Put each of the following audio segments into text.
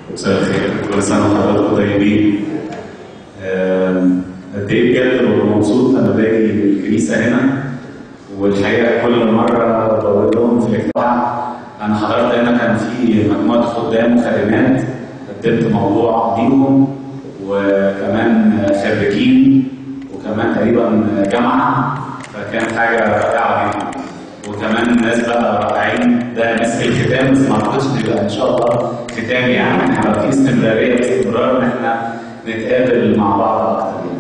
مساء الخير كل سنة وحضراتكم طيبين آم، قد ايه بجد ببقى مبسوط لما باجي الكنيسة هنا والحقيقة كل مرة بقول لهم في الاجتماع أنا حضرت هنا كان في مجموعة خدام وخادمات قدمت موضوع ليهم وكمان خريجين وكمان تقريبا جامعة فكان حاجة رائعة جدا وكمان ناس بقى رائعين ده مسك الختام بس ما اعتقدش تبقى ان شاء الله ختام يعني هيبقى في استمراريه واستمرار ان احنا نتقابل مع بعض اكتر يعني.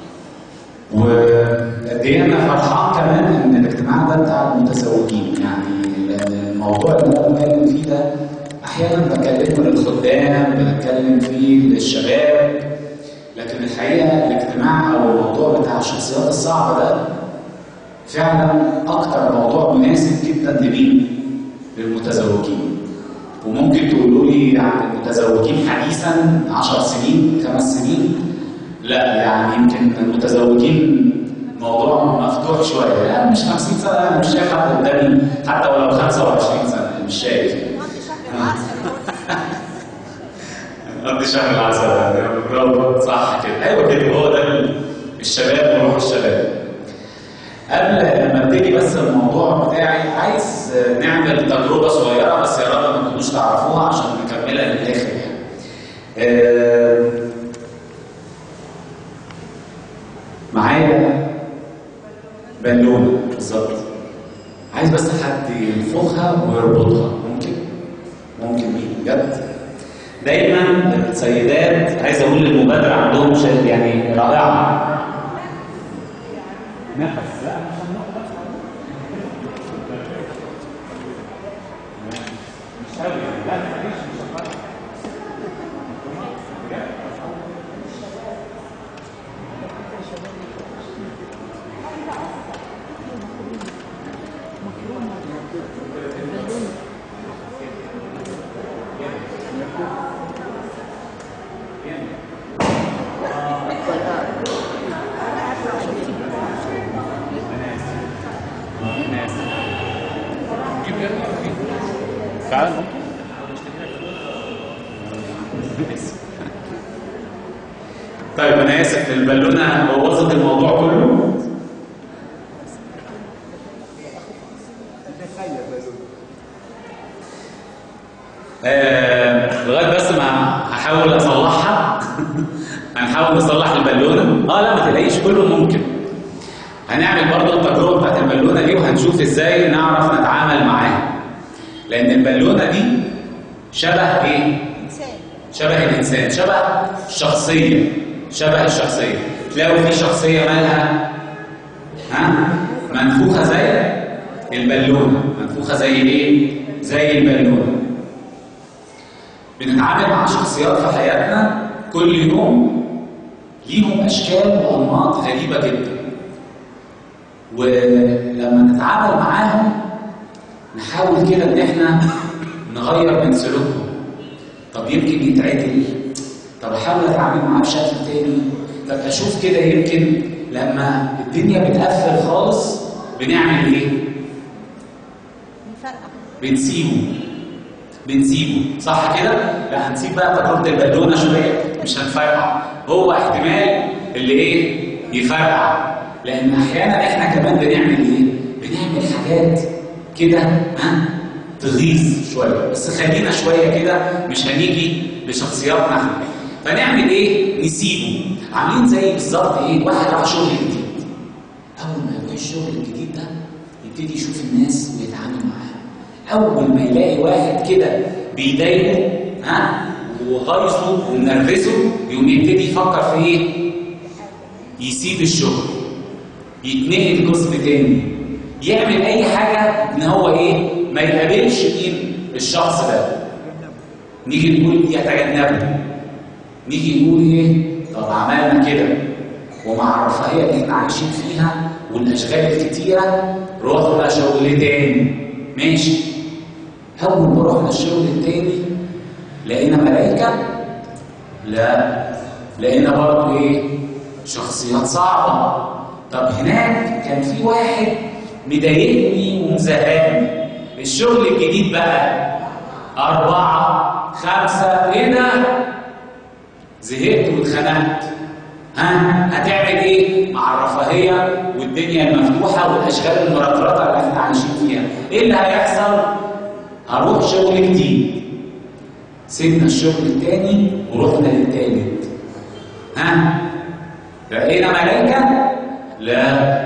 وقد ايه انا فرحان كمان ان الاجتماع ده بتاع المتزوجين يعني لان الموضوع اللي انا بتكلم فيه ده احيانا بكلمه للخدام بنتكلم فيه للشباب لكن الحقيقه الاجتماع او الموضوع بتاع الشخصيات الصعبه ده فعلا اكتر موضوع مناسب جدا لمين؟ للمتزوجين وممكن تقولوا لي يعني المتزوجين حديثا 10 سنين خمس سنين لا يعني يمكن المتزوجين موضوع مفتوح شويه يعني مش 50 سنه انا مش شايف حد قدامي حتى ولو 25 سنه مش شايف نقضي شهر العسل برافو صح كده ايوه كده هو ده الشباب وروح الشباب قبل ما ابتدي بس الموضوع بتاعي عايز نعمل تجربه صغيره بس يا رب ما تكونوش تعرفوها عشان نكملها للاخر يعني. آه، معايا بالونه بالظبط عايز بس حد ينفخها ويربطها ممكن ممكن مين بجد دايما السيدات عايز اقول المبادره عندهم شيء يعني رائعه نفس لا مش هناخد مش قوي لا معلش مش هناخد. فعلا ممكن طيب انا اسف البالونه بوظت الموضوع كله آه، لغايه بس ما هحاول اصلحها هنحاول نصلح البالونه اه لا ما تلاقيش كله ممكن هنعمل برضه التجربه بتاعت البالونه دي وهنشوف ازاي نعرف نتعامل معاها لان البالونه دي شبه ايه شبه الانسان شبه الشخصيه شبه الشخصيه تلاقوا في شخصيه مالها ها منفوخه زي البالونه منفوخه زي ايه زي البالونه بنتعامل مع شخصيات في حياتنا كل يوم ليهم اشكال وانماط غريبه جدا ولما نتعامل معاهم نحاول كده ان احنا نغير من سلوكهم طب يمكن يتعدل طب احاول اتعامل معاه بشكل تاني طب اشوف كده يمكن لما الدنيا بتقفل خالص بنعمل ايه؟ بنسيبه بنسيبه صح كده؟ لا هنسيب بقى تجربه البالونه شويه مش هنفرقع هو احتمال اللي ايه؟ يفرقع لان احيانا احنا كمان بنعمل ايه؟ بنعمل حاجات كده ها تغيظ شويه بس خلينا شويه كده مش هنيجي لشخصياتنا احنا فنعمل ايه؟ نسيبه عاملين زي بالظبط ايه؟ واحد راح شغل جديد اول ما يروح الشغل الجديد ده يبتدي يشوف الناس ويتعامل معاها اول ما يلاقي واحد كده بيضايقه ها وغيظه ومنرفزه يقوم يبتدي يفكر في ايه؟ يسيب الشغل يتنقل قسم تاني يعمل اي حاجه ان هو ايه ما يقابلش مين الشخص ده نيجي نقول يتجنبه نيجي نقول ايه طب عملنا كده ومع الرفاهيه اللي احنا عايشين فيها والاشغال الكتيره رحنا شغل تاني ماشي اول ما رحنا الشغل التاني لقينا ملائكه لا لقينا برضه ايه شخصيات صعبه طب هناك كان في واحد مضايقني ومزهقني الشغل الجديد بقى أربعة خمسة ايه ده؟ زهقت واتخنقت ها هتعمل ايه مع الرفاهية والدنيا المفتوحة والأشغال المرطرطة اللي احنا عايشين فيها ايه اللي هيحصل؟ هروح شغل جديد سيبنا الشغل التاني ورحنا للتالت ها بقينا ملايكة؟ لا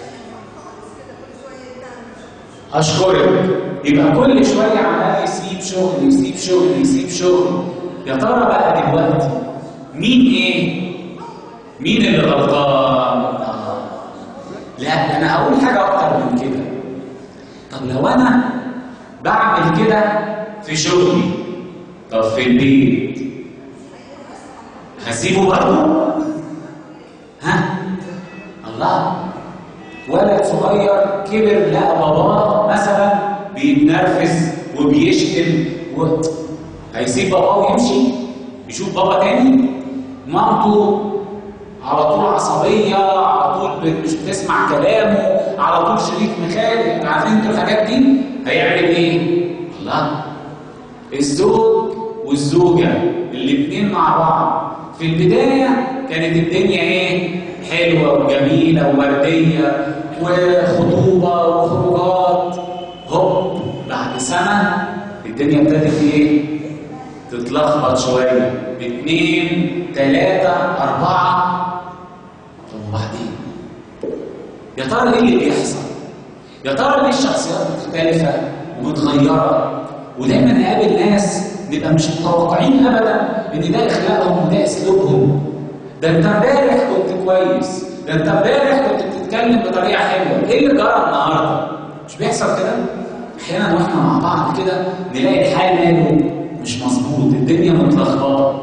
أشكرك يبقى كل شوية عمال يسيب شغل يسيب شغل يسيب شغل يا ترى بقى دلوقتي مين إيه؟ مين اللي غلطان؟ آه. لا أنا هقول حاجة أكتر من كده طب لو أنا بعمل كده في شغلي طب في البيت هسيبه برضه؟ ها؟ الله ولد صغير كبر لقى باباه مثلا بيتنرفز وبيشتم و... هيسيب باباه ويمشي يشوف بابا تاني مامته على طول عصبية على طول بت- مش بتسمع كلامه على طول شريك مخالف عارفين انتوا الحاجات دي هيعمل ايه؟ الله الزوج والزوجة الاتنين مع بعض في البداية كانت الدنيا ايه؟ حلوة وجميلة ووردية وخطوبة وخروجات هوب بعد سنة الدنيا ابتدت ايه؟ تتلخبط شوية اتنين تلاتة أربعة طب وبعدين؟ يا ترى ايه اللي بيحصل؟ يا ترى ليه الشخصيات مختلفة ومتغيرة ودايما نقابل ناس نبقى مش متوقعين ابدا ان ده اخلاقهم وده اسلوبهم ده انت امبارح كنت كويس ده انت امبارح كنت بتتكلم بطريقه حلوه ايه اللي جرى النهارده مش بيحصل كده احيانا واحنا مع بعض كده نلاقي الحال ماله مش مظبوط الدنيا متلخبطه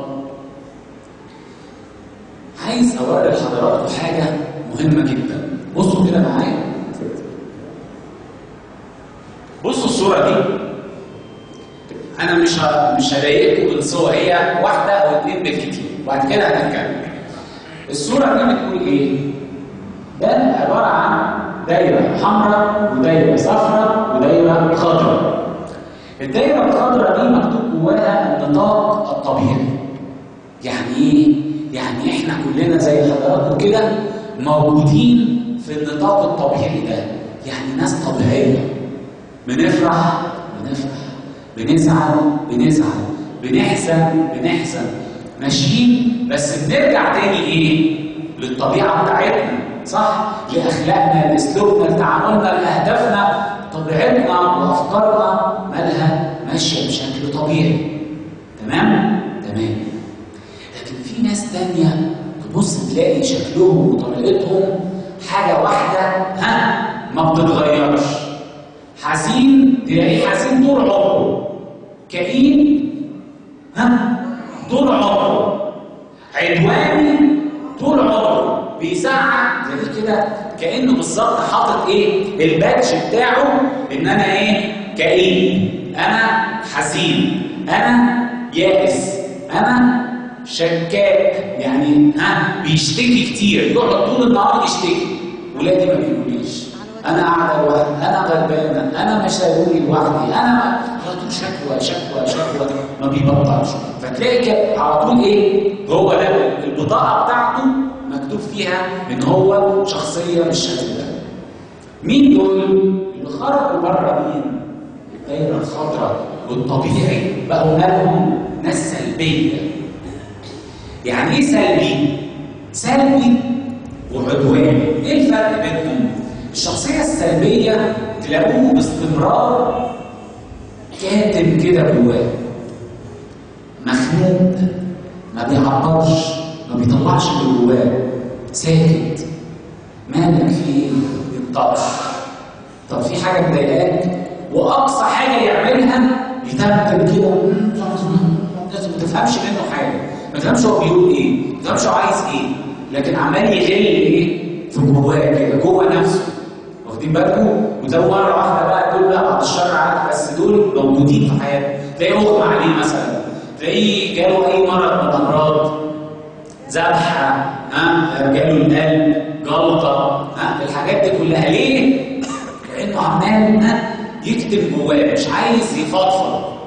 عايز اوري لحضراتكم حاجه مهمه جدا بصوا كده معايا بصوا الصوره دي انا مش ه- مش هضايقكم بالصور هي واحده او اتنين بالكتير وبعد كده هنتكلم الصوره دي بتقول ايه ده عباره عن دايره حمراء ودايره صفراء ودايره خضراء الدايره الخضراء دي مكتوب جواها النطاق الطبيعي يعني ايه يعني احنا كلنا زي حضراتكم كده موجودين في النطاق الطبيعي ده يعني ناس طبيعيه بنفرح بنفرح بنزعل بنزعل بنحزن بنحزن ماشيين بس بنرجع تاني ايه للطبيعه بتاعتنا صح لاخلاقنا لاسلوبنا لتعاملنا لاهدافنا طبيعتنا وافكارنا مالها ماشيه بشكل طبيعي تمام تمام لكن في ناس تانية تبص تلاقي شكلهم وطريقتهم حاجة واحدة ها ما بتتغيرش حزين تلاقيه حزين طول عمره كئيب ها طول عمره عدواني طول عمره بيزعق زي كده كانه بالظبط حاطط ايه الباتش بتاعه ان انا ايه كئيب انا حزين انا يائس انا شكاك يعني ها بيشتكي كتير يقعد طول النهار يشتكي ولادي ما بيقوليش انا قاعده لوحدي انا غلبانه انا مش هقولي لوحدي انا ما على طول شكوى شكوى شكوى ما بيبطلش فتلاقي كده على طول ايه هو ده البطاقه بتاعته مكتوب فيها ان هو شخصيه بالشكل ده مين دول اللي خرجوا بره مين الدايره الخضراء والطبيعي بقوا مالهم ناس سلبيه يعني ايه سلبي سلبي وعدواني ايه الفرق بينهم الشخصيه السلبيه تلاقوه باستمرار كاتم كده جواه مخنوق ما بيعبرش ما بيطلعش اللي جواه ساكت مالك في ايه ينطقش طب في حاجه مضايقاك واقصى حاجه يعملها يتبتب كده ما تفهمش منه حاجه ما تفهمش هو بيقول ايه ما تفهمش هو عايز ايه لكن عمال يغل ايه في جواه كده جوه نفسه واخدين بالكم وده مره واحده بقى دول بقى بعد الشر عنك بس دول موجودين في حياتك تلاقيه اغمى عليه مثلا تلاقيه جاله اي مرض من الامراض ذبحه ها جاله القلب جلطه ها الحاجات دي كلها ليه؟ لانه عمال ها يكتب جواه مش عايز يفضفض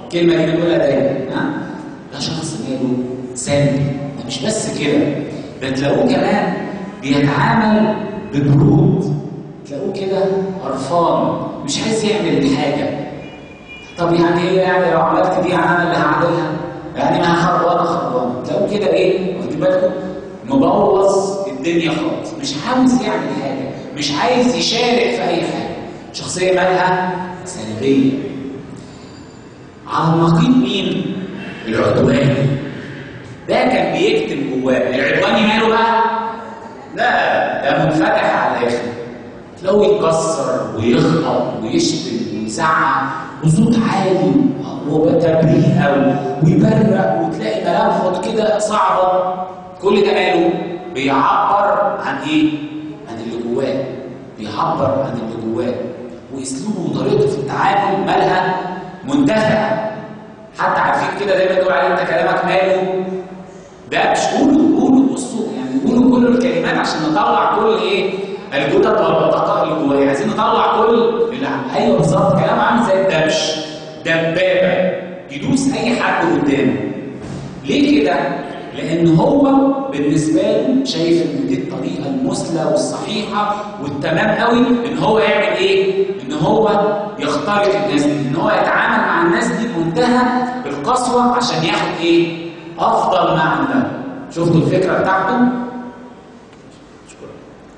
الكلمه دي بنقولها دايما ها ده شخص ماله سلبي ده مش بس كده ده تلاقوه كمان بيتعامل ببرود تلاقوه كده قرفان مش عايز يعمل الحاجه طب يعني ايه يعني لو عملت دي انا اللي هعملها يعني ما خربانه خربانه تلاقوه كده ايه واخدين بالكم مبوظ الدنيا خالص مش عاوز يعمل حاجه مش عايز يشارك في اي حاجه شخصيه مالها سلبيه على النقيض مين العدواني ده كان بيكتم جواه العدواني ماله بقى لا ده منفتح على الاخر تلاقوه يكسر ويخبط ويشتم ويزعق بصوت عالي وبتبريئه ويبرق وتلاقي ملامحه كده صعبه كل ده ماله بيعبر عن ايه؟ عن اللي جواه بيعبر عن اللي جواه واسلوبه وطريقته في التعامل مالها مندفع حتى عارفين كده دايما تقول عليه انت كلامك ماله ده مش قولوا قولوا بصوا يعني قولوا كل الكلمات عشان نطلع كل ايه الجدد والبطاقه اللي جوايا عايزين نطلع كل اللي عم ايوه بالظبط كلام عامل زي الدبش دبابه يدوس اي حد قدامه ليه كده؟ لان هو بالنسبه له شايف ان دي الطريقه المثلى والصحيحه والتمام قوي ان هو يعمل ايه؟ ان هو يخترق الناس دي ان هو يتعامل مع الناس دي بمنتهى القسوه عشان ياخد ايه؟ افضل ما عنده شفتوا الفكره بتاعته؟ شكرا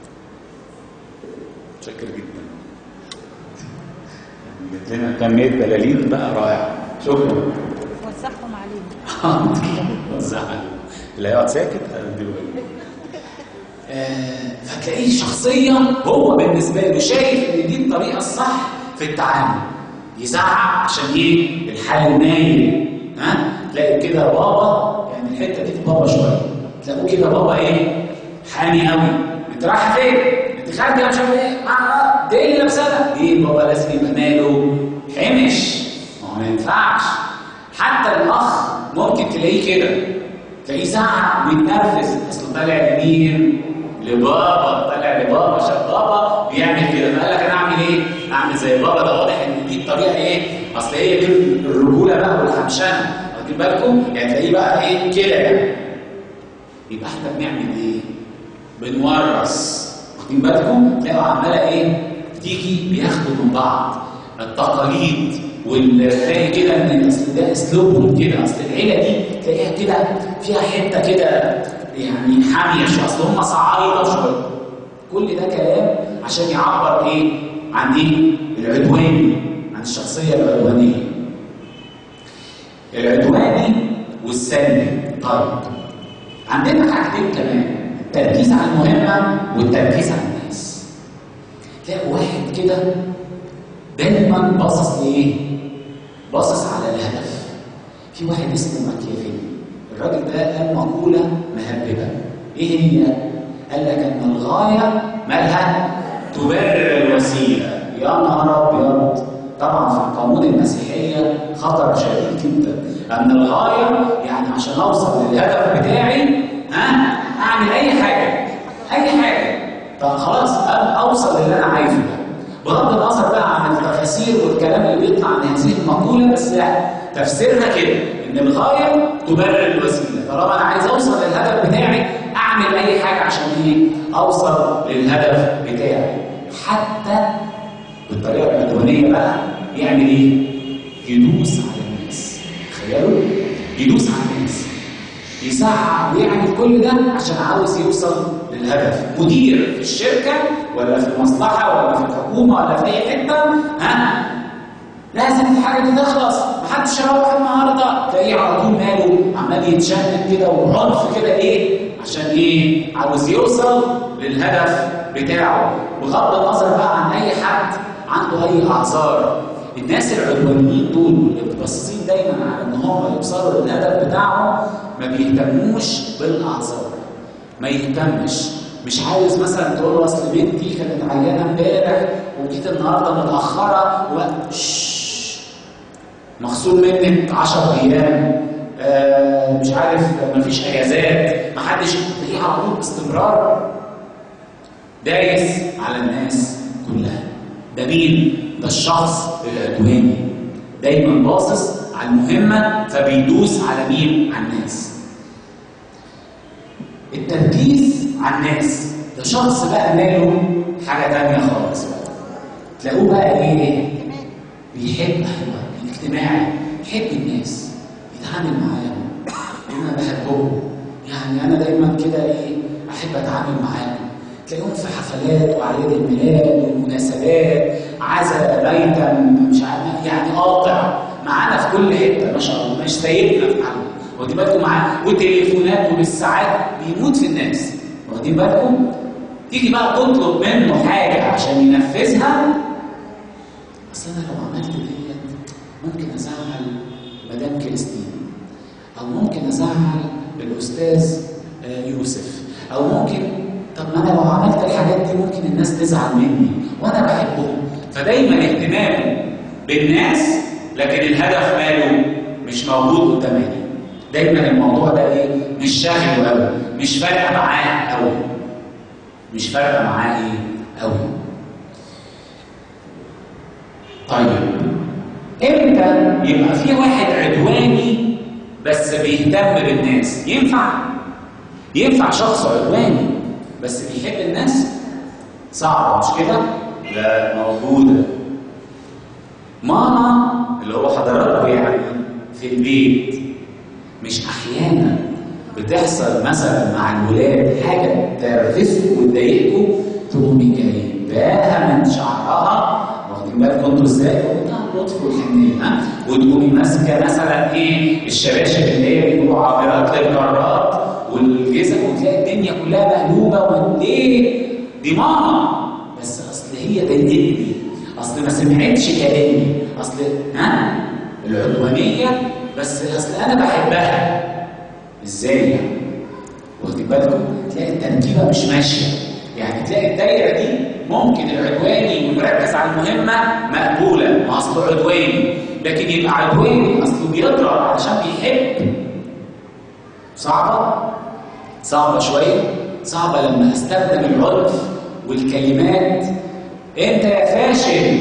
شكر جدا جبت لنا كميه بلالين بقى رائعه شكرا وزعهم عليهم وزعها اللي هيقعد ساكت هديله آه، فتلاقيه شخصية هو بالنسبة له شايف ان دي الطريقة الصح في التعامل يزعق عشان ايه الحال نايم ها تلاقي كده بابا يعني الحتة دي في بابا شوية تلاقوه كده بابا ايه حامي قوي انت رايح فين؟ انت خارجة مش عارف ايه آه، دي اللي لابسها ايه بابا لازم يبقى ماله حمش ما هو ما ينفعش حتى الاخ ممكن تلاقيه كده تلاقيه زعق ويتنرفز اصل طالع لمين؟ لبابا طالع لبابا شاف بابا بيعمل كده فقال لك انا اعمل ايه؟ اعمل زي بابا ده واضح ان دي الطريقه ايه؟ اصل هي دي الرجوله بقى والخمشانه واخدين بالكم؟ يعني تلاقيه بقى ايه كده يعني يبقى احنا بنعمل ايه؟ بنورث واخدين بالكم؟ تلاقوا عماله ايه؟ تيجي بياخدوا من بعض التقاليد وتلاقي كده ان اصل ده اسلوبهم كده اصل العيله دي تلاقيها كده فيها حته كده يعني حاميه شويه اصل هم صعايده شويه كل ده كلام عشان يعبر ايه عن ايه العدواني عن الشخصيه العدوانيه العدواني والسلبي طيب عندنا حاجتين كمان التركيز على المهمه والتركيز على الناس تلاقي واحد كده دايما باصص لايه؟ باصص على الهدف. في واحد اسمه ماكيافيلي الراجل ده قال مقوله مهببه. ايه هي؟ قال لك ان الغايه مالها تبرر الوسيله. يا نهار ابيض طبعا في القانون المسيحيه خطر شديد جدا ان الغايه يعني عشان اوصل للهدف بتاعي ها اعمل اي حاجه اي حاجه طب خلاص اوصل للي انا عايزه ده بغض النظر بقى عن التفاسير والكلام اللي بيطلع عن هذه المقوله بس لا تفسيرها كده ان الغايه تبرر الوسيله طالما انا عايز اوصل للهدف بتاعي اعمل اي حاجه عشان ايه؟ اوصل للهدف بتاعي حتى بالطريقه العدوانيه بقى يعمل ايه؟ يدوس على الناس تخيلوا؟ يدوس على الناس يسعى ويعمل كل ده عشان عاوز يوصل للهدف مدير في الشركة ولا في المصلحة ولا في الحكومة ولا في أي حتة ها لازم الحاجة دي تخلص محدش يروح النهاردة تلاقيه على طول ماله عمال يتشنج كده وعنف كده إيه عشان إيه عاوز يوصل للهدف بتاعه بغض النظر بقى عن أي حد عنده أي أعذار الناس العدوانيين دول اللي متبصصين دايما على ان هم يوصلوا للهدف بتاعهم ما بيهتموش بالاعذار ما يهتمش مش عاوز مثلا تقول له اصل بنتي كانت عيانه امبارح وجيت النهارده متاخره و شش. مخصوم منك 10 ايام آه مش عارف مفيش اجازات محدش تلاقيه على طول باستمرار دايس على الناس كلها ده مين؟ ده الشخص العدواني دايما باصص على المهمه فبيدوس على مين؟ على الناس. التركيز على الناس ده شخص بقى ماله حاجه تانية خالص بقى. تلاقوه بقى ايه؟ بيحب ايوه الاجتماعي يحب الناس يتعامل معاهم انا بحبهم يعني انا دايما كده ايه احب اتعامل معاهم تلاقيهم في حفلات واعياد الميلاد والمناسبات عزا ميتم مش عارف يعني قاطع معانا في كل حته ما شاء الله مش سايبنا في حاله واخدين بالكم معاه وتليفونات وبالساعات بيموت في الناس واخدين بالكم تيجي بقى تطلب منه حاجه عشان ينفذها اصل انا لو عملت ديت ممكن ازعل مدام كريستين او ممكن ازعل الاستاذ آه، يوسف او ممكن طب ما انا لو عملت الحاجات دي ممكن الناس تزعل مني وانا بحبهم فدايما اهتمامه بالناس لكن الهدف ماله مش موجود قدامي دايما الموضوع ده ايه مش شاغله قوي مش فارقه معاه قوي مش فارقه معاه ايه قوي طيب امتى يبقى في واحد عدواني بس بيهتم بالناس ينفع ينفع شخص عدواني بس بيحب الناس صعبة مش كده لا موجودة ماما اللي هو حضراتكم يعني في البيت مش احيانا بتحصل مثلا مع الولاد حاجه تنرفزكم وتضايقكم تقومي جايباها من شعرها واخدين بالكم انتوا ازاي؟ بمنتهى اللطف والحنيه ها وتقومي ماسكه مثلا ايه الشباشب اللي هي بيبقوا عابرات للقارات والجزم وتلاقي الدنيا كلها مقلوبه وليه؟ دي ماما بس اصل هي ضايقتني اصل ما سمعتش كلامي اصل ها العدوانيه بس اصل انا بحبها ازاي يعني واخدين بالكم تلاقي التركيبه مش ماشيه يعني تلاقي الدايره دي ممكن العدواني ومركز على المهمه مقبوله ما اصله عدواني لكن يبقى عدواني اصله بيضرب علشان بيحب صعبه صعبه شويه صعبه لما استخدم العنف والكلمات انت يا فاشل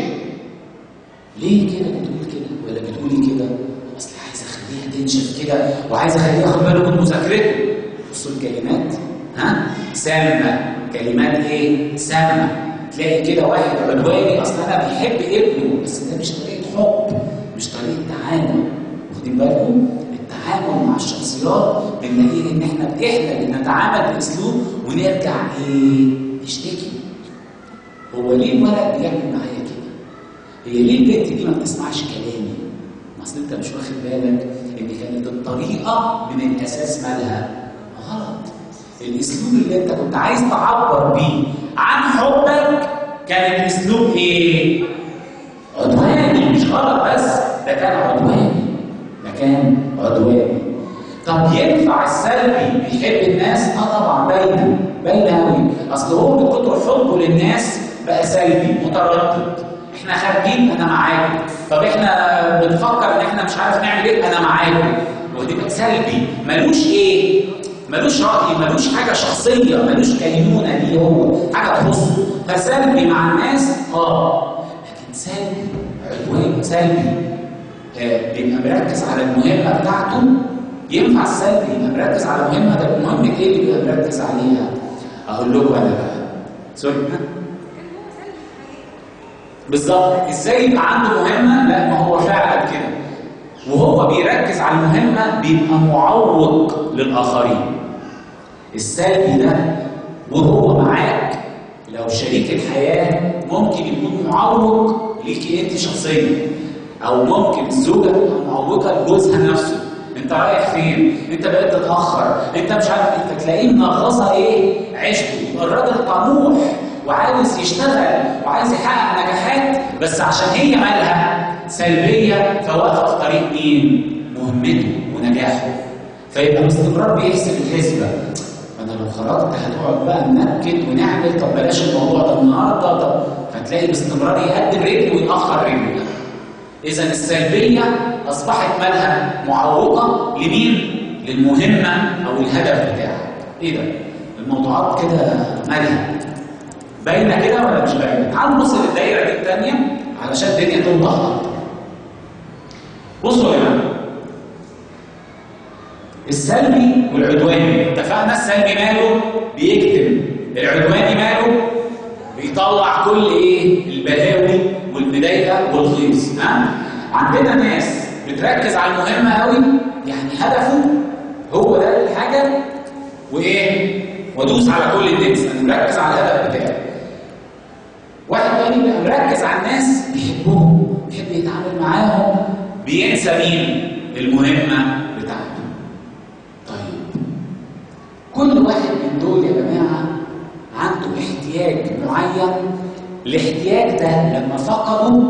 ليه كده بتقول كده ولا بتقولي كده اصل عايز اخليها تنشف كده وعايز اخليها ياخد باله من مذاكرته بصوا الكلمات ها سامه كلمات ايه سامه تلاقي كده واحد عدواني اصل انا بيحب ابنه بس ده مش طريقه حب مش طريقه تعامل واخدين بالكم التعامل مع الشخصيات بنلاقيه ان احنا بنحتاج نتعامل باسلوب ونرجع ايه نشتكي هو ليه الولد بيعمل معايا كده هي ليه البنت دي ما بتسمعش كلامي ما اصل انت مش واخد بالك ان كانت الطريقه من الاساس مالها غلط الاسلوب اللي انت كنت عايز تعبر بيه عن حبك كان الاسلوب ايه عدواني مش غلط بس ده كان عدواني ده كان عدواني طب ينفع السلبي بيحب الناس؟ اه طبعا باينه باينه قوي اصل هو من كتر حبه للناس بقى سلبي متردد احنا خارجين انا معاكم طب احنا بنفكر ان احنا مش عارف نعمل ايه انا معاكم ودي بقى سلبي ملوش ايه ملوش راي ملوش حاجه شخصيه ملوش كينونه ليه هو حاجه تخصه فسلبي مع الناس اه لكن سلبي عدواني سلبي آه بيبقى مركز على المهمه بتاعته ينفع السلبي يبقى مركز على مهمه ده مهمه ايه اللي بيبقى مركز عليها؟ اقول لكم انا بقى سوري بالظبط ازاي يبقى عنده مهمه؟ لا ما هو فعلا كده وهو بيركز على المهمه بيبقى معوق للاخرين السلبي ده وهو معاك لو شريك الحياه ممكن يكون معوق ليكي انت شخصيا او ممكن الزوجه تبقى معوقه لجوزها نفسه انت رايح فين؟ انت بقيت تتاخر، انت مش عارف انت تلاقيه منغصه ايه؟ عيشته، يبقى الراجل طموح وعاوز يشتغل وعايز يحقق نجاحات بس عشان هي مالها سلبيه فوقف طريق مين؟ مهمته ونجاحه. فيبقى باستمرار بيحسب الحسبه انا لو خرجت هتقعد بقى ننكد ونعمل طب بلاش الموضوع ده النهارده طب فتلاقي باستمرار يقدم رجله ويأخر رجله. إذا السلبية أصبحت مالها معوقة لمين؟ للمهمة أو الهدف بتاعك. إيه ده؟ الموضوعات كده مالها؟ باينة كده ولا مش باينة؟ تعالوا نبص للدايرة دي التانية علشان الدنيا توضح أكتر. بصوا يا جماعه السلبي والعدواني اتفقنا السلبي ماله بيكتم العدواني ماله بيطلع كل ايه البلاوي والمضايقه والغيظ ها عندنا ناس بتركز على المهمه قوي يعني هدفه هو ده الحاجه وايه وادوس على كل الناس انا مركز على الهدف بتاعي واحد تاني بيبقى مركز على الناس بيحبهم بيحب يتعامل معاهم بينسى مين المهمه بتاعته طيب كل واحد من دول يا جماعه عنده احتياج معين الاحتياج ده لما فقده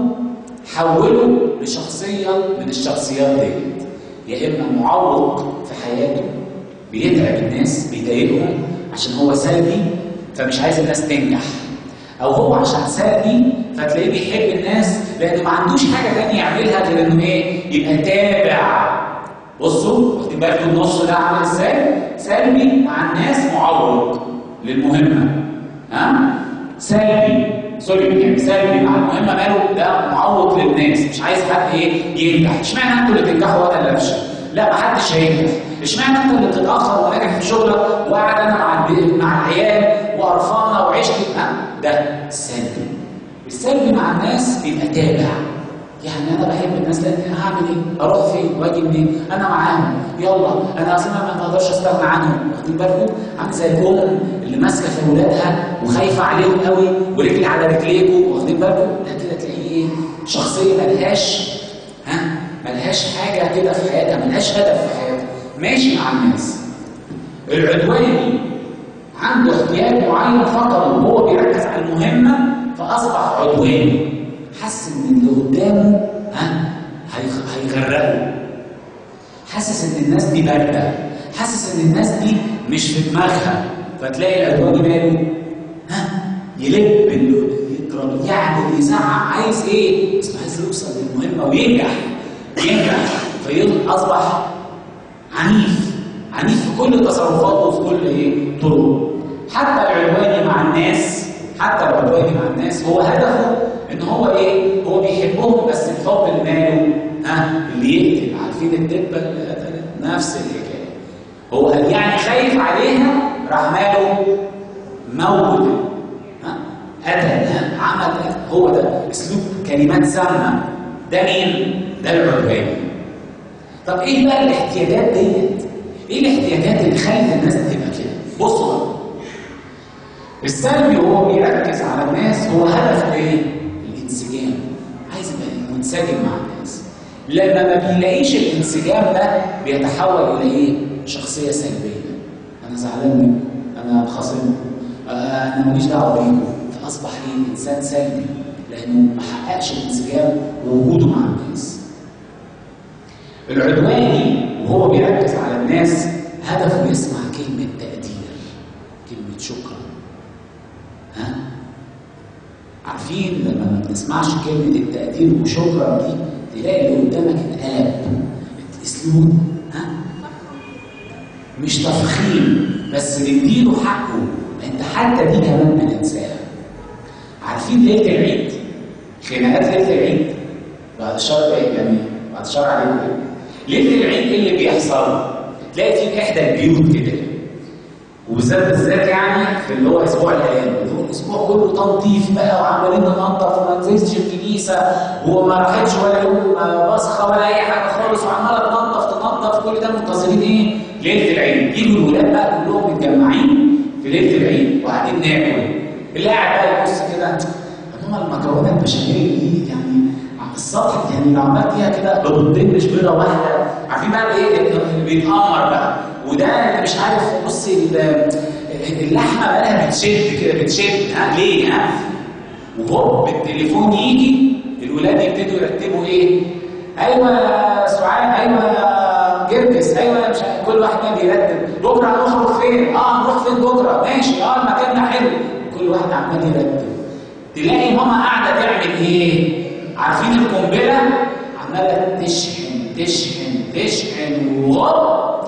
حوله لشخصيه من الشخصيات ديت يا اما معوق في حياته بيتعب الناس بيضايقهم عشان هو سلبي فمش عايز الناس تنجح او هو عشان سلبي فتلاقيه بيحب الناس لانه ما عندوش حاجه تانية يعملها غير انه ايه يبقى تابع بصوا واخدين بالكم النص ده عامل ازاي سلبي مع الناس معوق للمهمه ها سلبي سوري يعني سلبي مع المهمه ماله ده معوق للناس مش عايز حد ايه ينجح اشمعنى انتوا اللي تنجحوا وانا اللي افشل لا ما حدش هينجح اشمعنى انت اللي بتتاخر وناجح في شغلك وقاعد انا مع البي- مع العيال وقرفانه وعشت ها ده السلبي السلبي مع الناس بيبقى تابع يعني انا بحب الناس لان انا هعمل ايه؟ اروح فين واجي منين؟ انا معاهم يلا انا اصلا ما اقدرش استغنى عنهم واخدين بالكم؟ عامل زي الام اللي ماسكه في اولادها وخايفه عليهم قوي ورجلي على رجليكم واخدين بالكم؟ ده كده تلاقيه ايه؟ شخصيه ملهاش ها؟ ملهاش حاجه كده في حياتها ملهاش هدف في حياتها ماشي مع الناس العدواني عنده احتياج معين فقط وهو بيركز على المهمه فاصبح عدواني حس ان اللي قدامه ها هيخ- هيغرقه حاسس ان الناس دي بارده حاسس ان الناس دي مش في دماغها فتلاقي العدواني ماله ها يلب ال- يضرب يعمل يزعق عايز ايه؟ بس عايز يوصل للمهمه وينجح ينجح فاصبح عنيف عنيف في كل تصرفاته وفي كل ايه طرقه حتى العدواني مع الناس حتى العدواني مع الناس هو هدفه ان هو ايه هو بيحبهم بس الحب اللي ماله ها اللي يقتل عارفين الدبه اللي قتلت نفس الحكايه هو يعني خايف عليها راح ماله موت ها قتل ها عمل قتل. هو ده اسلوب كلمات سامه ده مين ده العدواني طب ايه بقى الاحتياجات ديت؟ ايه الاحتياجات اللي خلت الناس تبقى كده؟ بصوا بقى. السلبي وهو بيركز على الناس هو هدفه ايه؟ الانسجام. عايز يبقى منسجم مع الناس. لما ما بيلاقيش الانسجام ده بيتحول الى ايه؟ شخصيه سلبيه. انا زعلان منه، انا خاصمه، آه، انا ماليش دعوه بيكم، فاصبح ايه؟ انسان سلبي لانه ما حققش الانسجام ووجوده مع الناس. العدواني وهو بيركز على الناس هدفه يسمع كلمة تقدير كلمة شكرا ها عارفين لما ما بنسمعش كلمة التقدير وشكرا دي تلاقي اللي قدامك انقلب اسلوب ها مش تفخيم بس نديله حقه انت حتى دي كمان بننساها عارفين ليلة العيد خناقات ليلة العيد بعد الشر ايه يعني بعد الشر عليكم ايه ليله العيد ايه اللي بيحصل؟ تلاقي في احدى البيوت كده وبالذات بالذات يعني في اللي هو اسبوع الايام اللي هو الاسبوع كله تنظيف بقى وعمالين ننظف وما نزلتش الكنيسه وما راحتش ولا يوم بصخه ولا اي حاجه خالص وعماله تنظف تنظف كل ده منتظرين ايه؟ ليله العيد يجوا الولاد بقى كلهم متجمعين في ليله العيد وقاعدين ناكل اللي قاعد بقى يبص كده طب هما المكونات البشريه دي يعني على السطح يعني لو عملت فيها كده بيضتين مش بيضه واحده عارفين بقى ايه اللي بيتامر بقى وده اللي مش عارف بص ال- اللحمه بقى لها بتشد كده بتشد ها ليه ها وهوب التليفون يجي الولاد يبتدوا يرتبوا ايه ايوه يا سعاد ايوه يا جرجس ايوه يا مش عارف. كل واحد بقى بيرتب بكره هنخرج فين اه هنروح فين بكره ماشي اه المكان ده حلو كل واحد عمال يرتب تلاقي ماما قاعده تعمل ايه عارفين القنبله عماله تشحن تشحن تشحن وهوب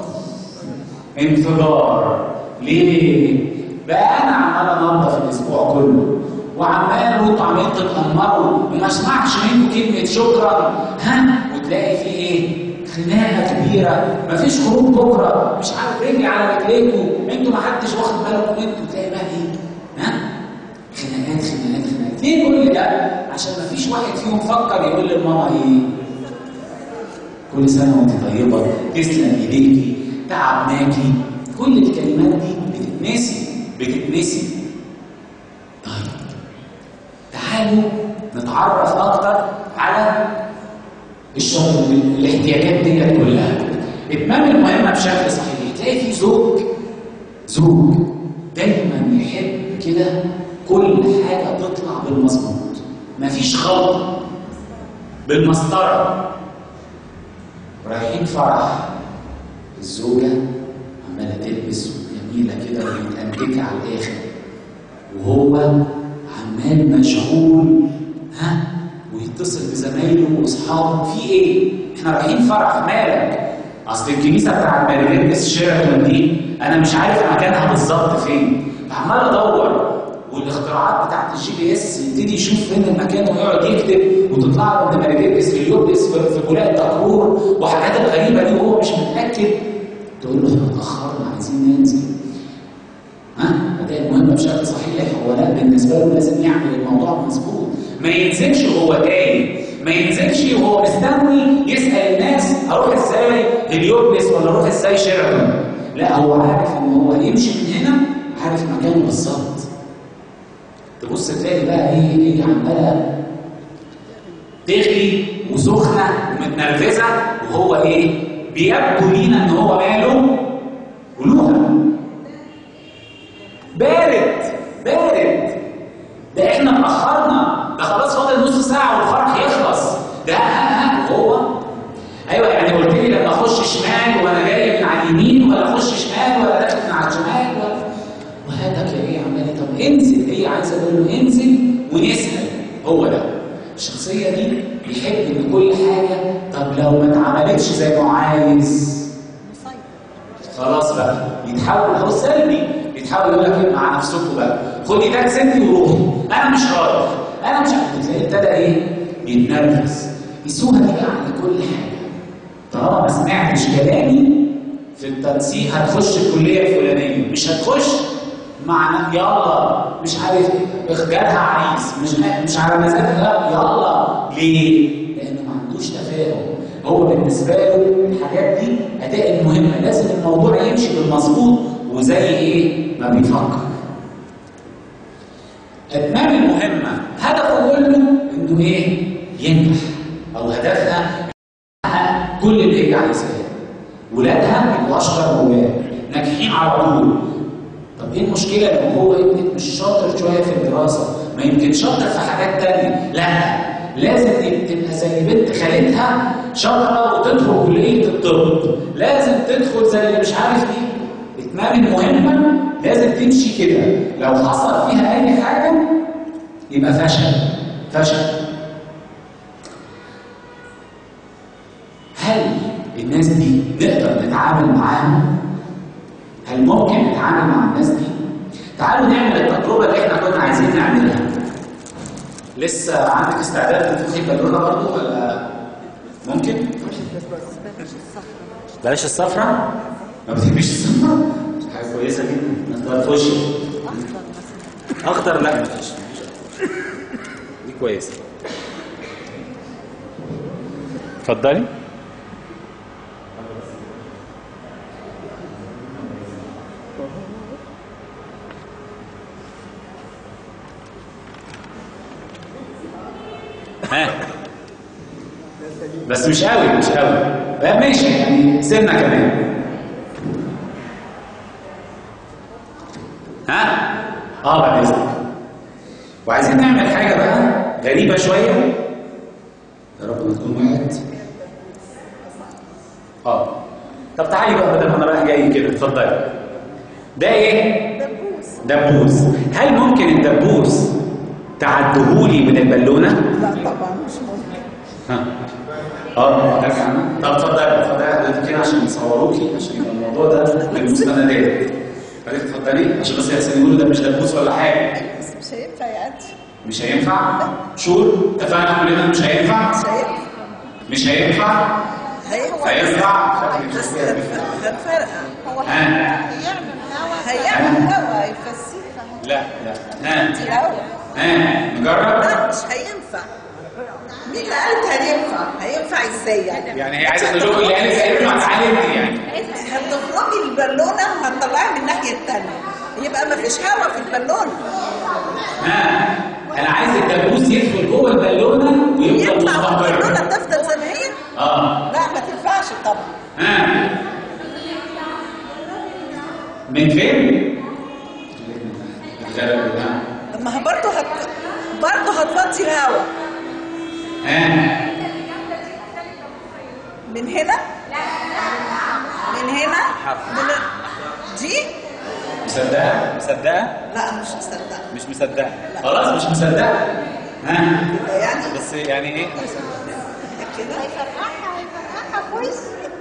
انفجار ليه؟ بقى انا عمال انظف الاسبوع كله وعمال وانتوا عمالين تتامروا وما اسمعش منكم كلمه شكرا ها تلاقي فيه ايه خناقه كبيره مفيش خروج بكره مش عارف رجلي على رجليكوا انتوا ما حدش واخد بالكم انتوا تلاقي بقى ايه ها خناقات خناقات خناقات ليه كل ده عشان مفيش واحد فيهم فكر يقول لماما ايه كل سنه وانت طيبه تسلم ايديكي تعبناكي كل الكلمات دي بتتنسي بتتنسي طيب تعالوا نتعرف اكتر على الشغل الاحتياجات دي كلها اتمام المهمه بشكل صحيح تلاقي في زوج زوج دايما يحب كده كل حاجه تطلع بالمظبوط مفيش غلط بالمسطره رايحين فرح الزوجه عماله تلبس جميله كده ومتأنتكة على الاخر وهو عمال مشغول ها ويتصل بزمايله واصحابه في ايه؟ احنا رايحين فرح مالك؟ اصل الكنيسه بتاعت ماريلينس شيراتون دي انا مش عارف مكانها بالظبط فين فعمال ادور والاختراعات بتاعت الجي بي اس يبتدي يشوف فين المكان ويقعد يكتب وتطلع له ان ماريلينس هليوبلس في في بولاق الدكرور وحاجات الغريبه دي وهو مش متاكد تقول له احنا اتاخرنا عايزين ننزل ها اداء مهمه بشكل صحيح هو لا بالنسبه له لازم يعمل الموضوع مظبوط ما ينزلش وهو تايه ما ينزلش وهو مستني يسال الناس هروح ازاي هليوبلس ولا اروح ازاي شيراتون لا هو عارف ان هو يمشي من هنا عارف مكانه بالظبط تبص تلاقي بقى ايه هي عماله تغلي وسخنه ومتنرفزه وهو ايه بيبدو لينا ان هو ماله قلوها بارد بارد ده احنا اتاخرنا ده خلاص فاضل نص ساعه والفرح يخلص ده ها ها هو ايوه يعني قلت لي لما اخش شمال وانا جاي من على اليمين ولا اخش شمال ولا داخل من على الشمال ولا وهاتك يا ايه عمال طب انزل هي عايزه اقول له انزل ونسال هو ده الشخصيه دي بيحب ان كل حاجه طب لو ما اتعملتش زي ما هو عايز خلاص بقى يتحول هو سلبي يتحول يقول لك مع نفسكم بقى خدي تاكس انت وروحي انا مش رايح انا مش عارف تلاقي ابتدى ايه يتنرفز يسوها دي بقى على كل حاجه طالما ما سمعتش كلامي في التنسيق هتخش الكليه الفلانيه مش هتخش مع يلا مش عارف اخجالها عريس مش مش على مزاجها يلا ليه؟ لانه ما عندوش تفاهم هو بالنسبه له الحاجات دي اداء المهمه لازم الموضوع يمشي بالمظبوط وزي ايه؟ ما بيفكر. اتمام المهمه هدفه كله انه ايه؟ ينجح او هدفها تحقق كل اللي هي عايزاه. ولادها يبقوا اشطر ولاد ناجحين على طول. طب ايه المشكله لو هو ابنك مش شاطر شويه في الدراسه؟ ما يمكن شاطر في حاجات تانية، لا لازم تبقى زي بنت خالتها شاطره وتدخل كليه الطب، لازم تدخل زي اللي مش عارف ايه. اتمام المهمه لازم تمشي كده، لو حصل فيها اي حاجه يبقى فشل، فشل. هل الناس دي نقدر نتعامل معاهم؟ هل ممكن نتعامل مع الناس دي؟ تعالوا نعمل التجربه اللي احنا كنا عايزين نعملها. لسه عندك استعداد تنفخي البالونه برضه ولا ممكن؟ بلاش الصفرة؟ ما بتحبيش الصفرة؟ حاجة كويسة جدا نختار في وشي أخضر لا مفيش دي كويسة اتفضلي ها بس مش قوي مش قوي بقى ماشي يعني سنة كمان ها اه بعد اذنك وعايزين نعمل حاجة بقى غريبة شوية يا رب ما تكون وقعت اه طب تعالي بقى بدل ما انا رايح جاي كده اتفضلي ده ايه؟ دبوس هل ممكن الدبوس تعدهولي من البالونه؟ لا طبعا مش ممكن ها اه ارجع انا طب اتفضلي اتفضلي حضرتك كده عشان يصوروكي عشان يبقى الموضوع ده للمستندات حضرتك اتفضلي عشان بس يحسن يقولوا ده مش دبوس ولا حاجه بس مش هينفع يأدي مش هينفع شور اتفقنا كلنا مش هينفع مش هينفع مش هينفع هينفع هينفع بس هتف- هتفرقع ها يعمل هوا هيعمل هوا هيفسيها لا لا ها دي هوا ها نجرب لا مش هينفع مين اللي قالت هينفع هينفع ازاي يعني يعني هي عايزه تقول لكم اللي قالت هينفع تعالي انت يعني هتخرجي البالونه وهتطلعيها من الناحيه الثانيه يبقى ما فيش هوا في البالونه ها انا عايز الدبوس يدخل جوه البالونه ويفضل ينفع والبالونه مستقر تفضل زي ما هي اه لا ما تنفعش طبعا ها من فين؟ الغرب ده. ما هي برضه هت... برضه هتفضي الهوا ها من هنا من هنا من دي مصدقه؟ مصدقه؟ لا مش مصدقه مش مصدقه خلاص مش مصدقه ها يعني بس يعني ايه؟ كده هيفرقعها هيفرقعها كويس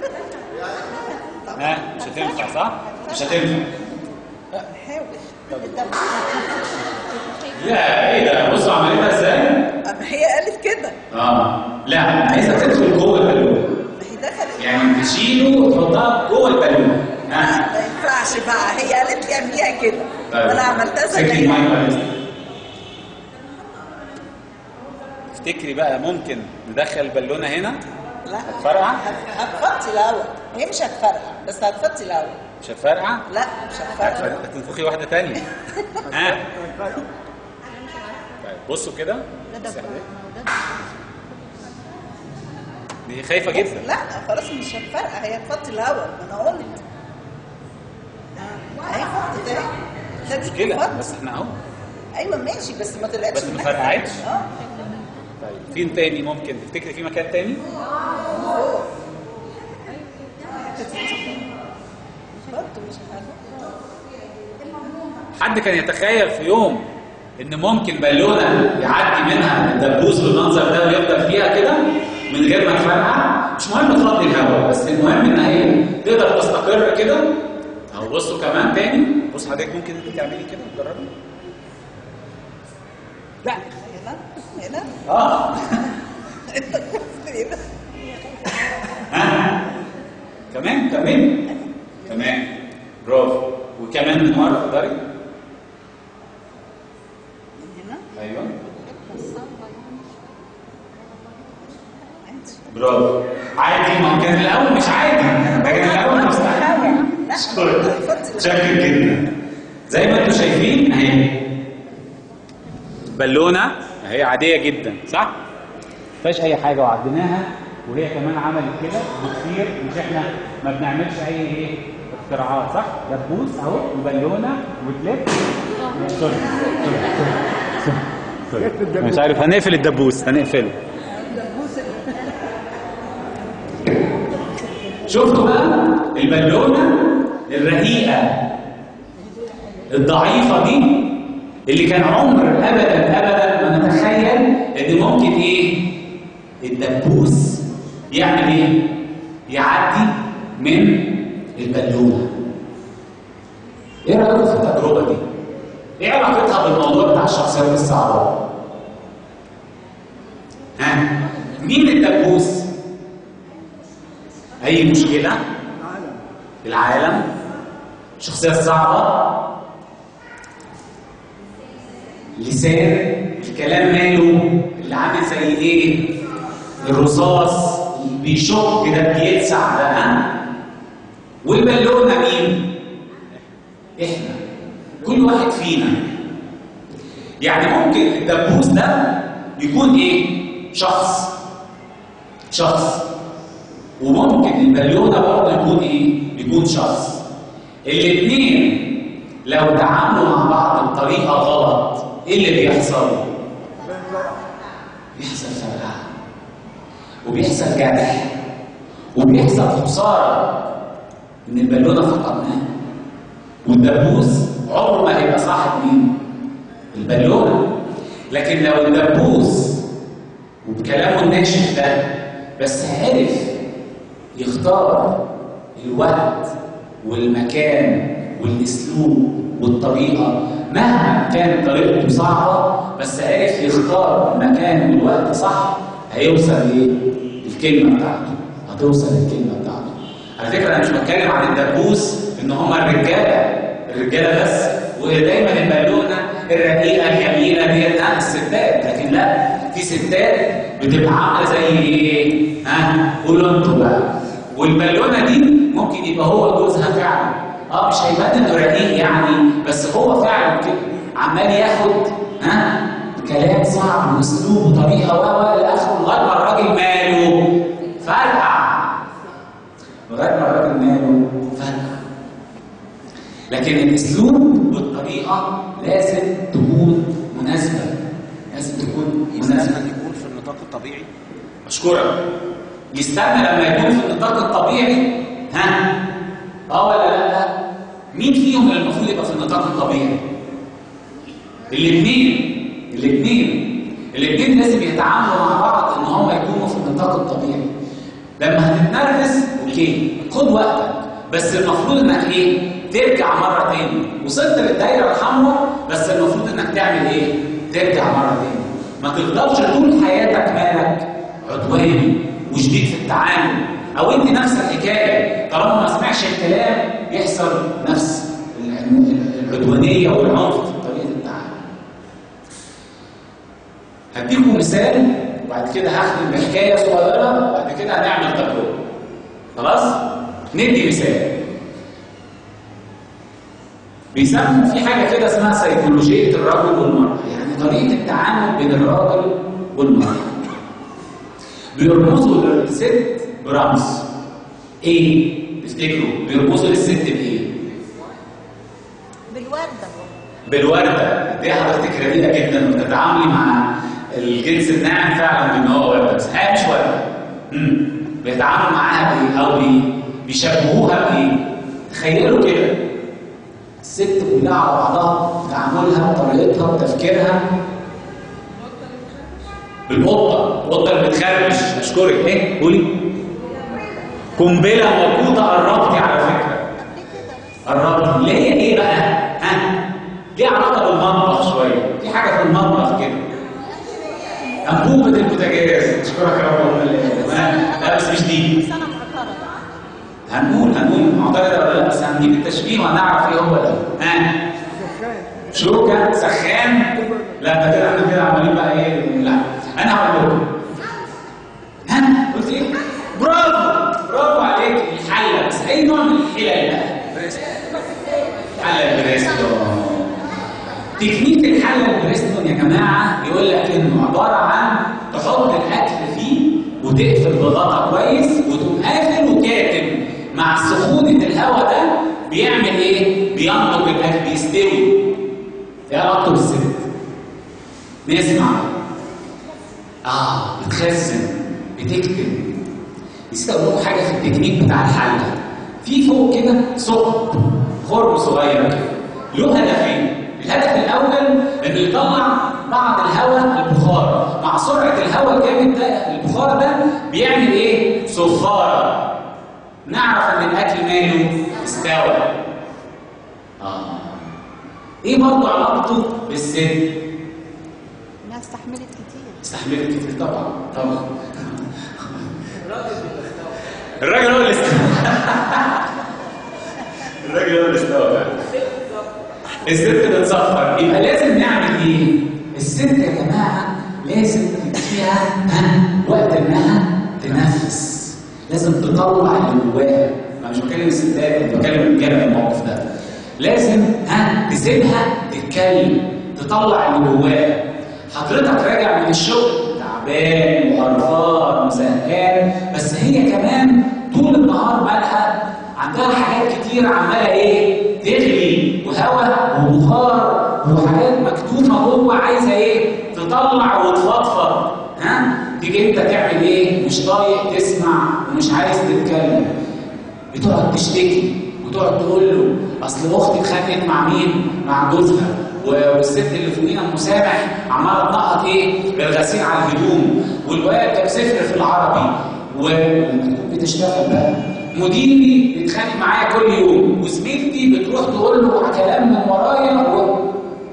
ها مش هتنفع صح؟ مش هتنفع حاول لا ايه ده بصوا عملتها ازاي؟ ما هي قالت كده اه لا عايزه تدخل جوه البالونه ما هي دخلت يعني تشيله وتحطها جوه البالونه ها ما ينفعش بقى هي قالت لي اعمليها كده طيب. انا عملتها زي سكتي ما هي. المايك بعد إذنك. تفتكري بقى ممكن ندخل البالونه هنا لا هتفرقع؟ هت- هتفضي الاول هي مش هتفرقع بس هتفضي الاول مش هتفرقع؟ لا مش هتفرقع هتنفخي واحده تانية ها طيب بصوا كده دي خايفه جدا لا خلاص مش هتفرقع هي هتفضي الاول ما انا قلت اهي فضت اهي ده دي مشكله فضت. بس احنا اهو ايوه ماشي بس ما طلعتش بس ما من فرقعتش؟ اه طيب فين تاني ممكن تفتكري في مكان تاني؟ برضه مش عارفه حد كان يتخيل في يوم ان ممكن بالونه يعدي منها الدبوس بالمنظر ده ويفضل فيها كده من غير ما تفرقع مش مهم تفضي الهواء بس المهم ان هي تقدر تستقر كده او بصوا كمان تاني بص حضرتك ممكن انت تعملي كده تجربي لا هنا هنا اه انت كنت هنا ها كمان كمان تمام برافو وكمان من ورا تقدري هنا ايوه برافو عادي ما هو كان الاول مش عادي ده كان الاول مستحيل لا شكرا هتفضي شكر جدا زي ما انتم شايفين اهي بالونه اهي عاديه جدا صح؟ ما فيهاش اي حاجه وعديناها وهي كمان عملت كده بتصير مش احنا ما بنعملش اي ايه اختراعات صح؟ دبوس اهو وبالونه وتلف سوري سوري سوري سوري مش عارف هنقفل الدبوس هنقفله شفتوا بقى البالونه الرقيقه الضعيفه دي اللي كان عمر ابدا ابدا ما نتخيل ان ممكن ايه الدبوس يعمل ايه يعدي من البالونه ايه رايكم في التجربه دي ايه علاقتها بالموضوع بتاع الشخصيات الصعبه ها مين الدبوس اي مشكله العالم الشخصيه الصعبه لسان الكلام ماله اللي عامل زي ايه الرصاص اللي بيشق ده بيلسع ده ها والبالونه مين احنا كل واحد فينا يعني ممكن الدبوس ده يكون ايه شخص شخص وممكن البالونه برضه يكون ايه يكون شخص الاثنين لو تعاملوا مع بعض بطريقه غلط ايه اللي بيحصل بيحصل فرقعه وبيحصل جرح وبيحصل خساره ان البالونه فقدناها والدبوس عمره ما هيبقى صاحب مين البالونه لكن لو الدبوس وبكلامه الناشف ده بس عرف يختار الوقت والمكان والاسلوب والطريقه مهما كانت طريقته صعبه بس عرف يختار المكان والوقت صح هيوصل ايه الكلمه بتاعته هتوصل الكلمه بتاعته على فكره انا مش بتكلم عن الدبوس ان هم الرجاله الرجاله بس ودايما البالونه الرقيقه الجميله ديت ها الستات لكن لا في ستات بتبقى عامله زي ايه؟ ها قولوا انتوا بقى والبالونه دي ممكن يبقى هو جوزها فعلا اه مش هيبان انه رقيق يعني بس هو فعلا كده عمال ياخد ها كلام صعب واسلوب وطريقه و و الى اخره لغايه ما الراجل ماله فرقع لغايه ما الراجل ماله فرقع لكن الاسلوب والطريقه لازم تكون مناسبه لازم تكون يستنى مناسبه ان يكون في النطاق الطبيعي اشكرك يستنى لما يكون في النطاق الطبيعي ها اه ولا لا لا مين فيهم اللي المفروض يبقى في النطاق الطبيعي الاثنين الاثنين الاثنين لازم يتعاملوا مع بعض ان هم يكونوا في النطاق الطبيعي لما هتتنرفز اوكي خد وقتك بس المفروض انك ايه ترجع مره تاني وصلت للدايره الحمراء بس المفروض انك تعمل ايه ترجع مره تاني ما تفضلش طول حياتك مالك عدواني وشديد في التعامل او انت نفس الحكايه طالما ما سمعش الكلام يحصل نفس العدوانيه والعنف في طريقه التعامل هديكم مثال وبعد كده هختم بحكايه صغيره وبعد كده هنعمل تجربه خلاص ندي مثال بيسموا في حاجه كده اسمها سيكولوجيه الرجل والمراه يعني طريقه التعامل بين الراجل والمراه بيرمزوا للست برمز ايه تفتكروا بيرمزوا للست بايه بالوردة بالورده دي حضرتك رقيقه جدا وبتتعاملي مع الجنس الناعم فعلا بان هو ورده بس هي مش ورده امم بيتعاملوا معاها بايه او بي بيشبهوها بايه تخيلوا كده الست كلها على بعضها تعاملها وطريقتها وتفكيرها بالقطه القطه اللي بتخربش اشكرك ايه قولي قنبله موجوده قربتي على فكره قربتي اللي هي ايه بقى ها ليها علاقه بالمطبخ شويه في حاجه في المطبخ كده انبوبه البوتاجاز اشكرك يا رب تمام لا بس مش دي بس أنا معترضة هنقول هنقول معترضه ولا لا بس هنجيب التشبيه وهنعرف ايه هو ده ها شوكه سخان لا ده كده احنا كده عمالين بقى ايه لا انا هقول لكم ها قلت ايه برافو برافو عليك الحله بس اي نوع من الحلل بقى حله البريستون تكنيك الحله البريستون يا جماعه بيقول لك انه عباره عن تحط الاكل فيه وتقفل بغطا كويس وتقوم قافل وكاتم مع سخونه الهواء ده بيعمل ايه؟ بينضج الاكل بيستوي ايه علاقته بالست؟ نسمع اه بتخزن بتكتم نسيت اقول لكم حاجه في التكنيك بتاع الحله في فوق كده ثقب خرم صغير كده له هدفين الهدف الاول انه يطلع بعض الهواء البخار مع سرعه الهواء الجامد ده البخار ده بيعمل ايه صفاره نعرف ان الاكل ماله استوى اه ايه برضه علاقته بالست إنها استحملت كتير استحملت كتير طبعا طبعا الراجل هو اللي استوى الراجل هو اللي استوى فعلا. الست بتصفر يبقى لازم نعمل ايه؟ الست يا جماعه لازم تديها ها وقت انها تنفس لازم تطلع اللي جواها انا مش بكلم الستات انا بكلم الرجاله في الموقف ده لازم ها تسيبها تتكلم تطلع اللي جواها حضرتك راجع من الشغل تعبان وقرفان وزهقان بس هي كمان طول النهار مالها عندها حاجات كتير عماله ايه تغلي وهواء وبخار وحاجات مكتومه جوه عايزه ايه تطلع وتفضفض ها تيجي انت تعمل ايه مش طايق تسمع ومش عايز تتكلم بتقعد تشتكي وتقعد تقول له اصل اختي اتخانقت مع مين مع جوزها و- والست اللي فوقينا مسامح عماله تنقط ايه الغسيل على الهدوم والواد جاب صفر في العربي وتكون بتشتغل بقى مديري بيتخانق معايا كل يوم وزميلتي بتروح تقول له كلام من ورايا و...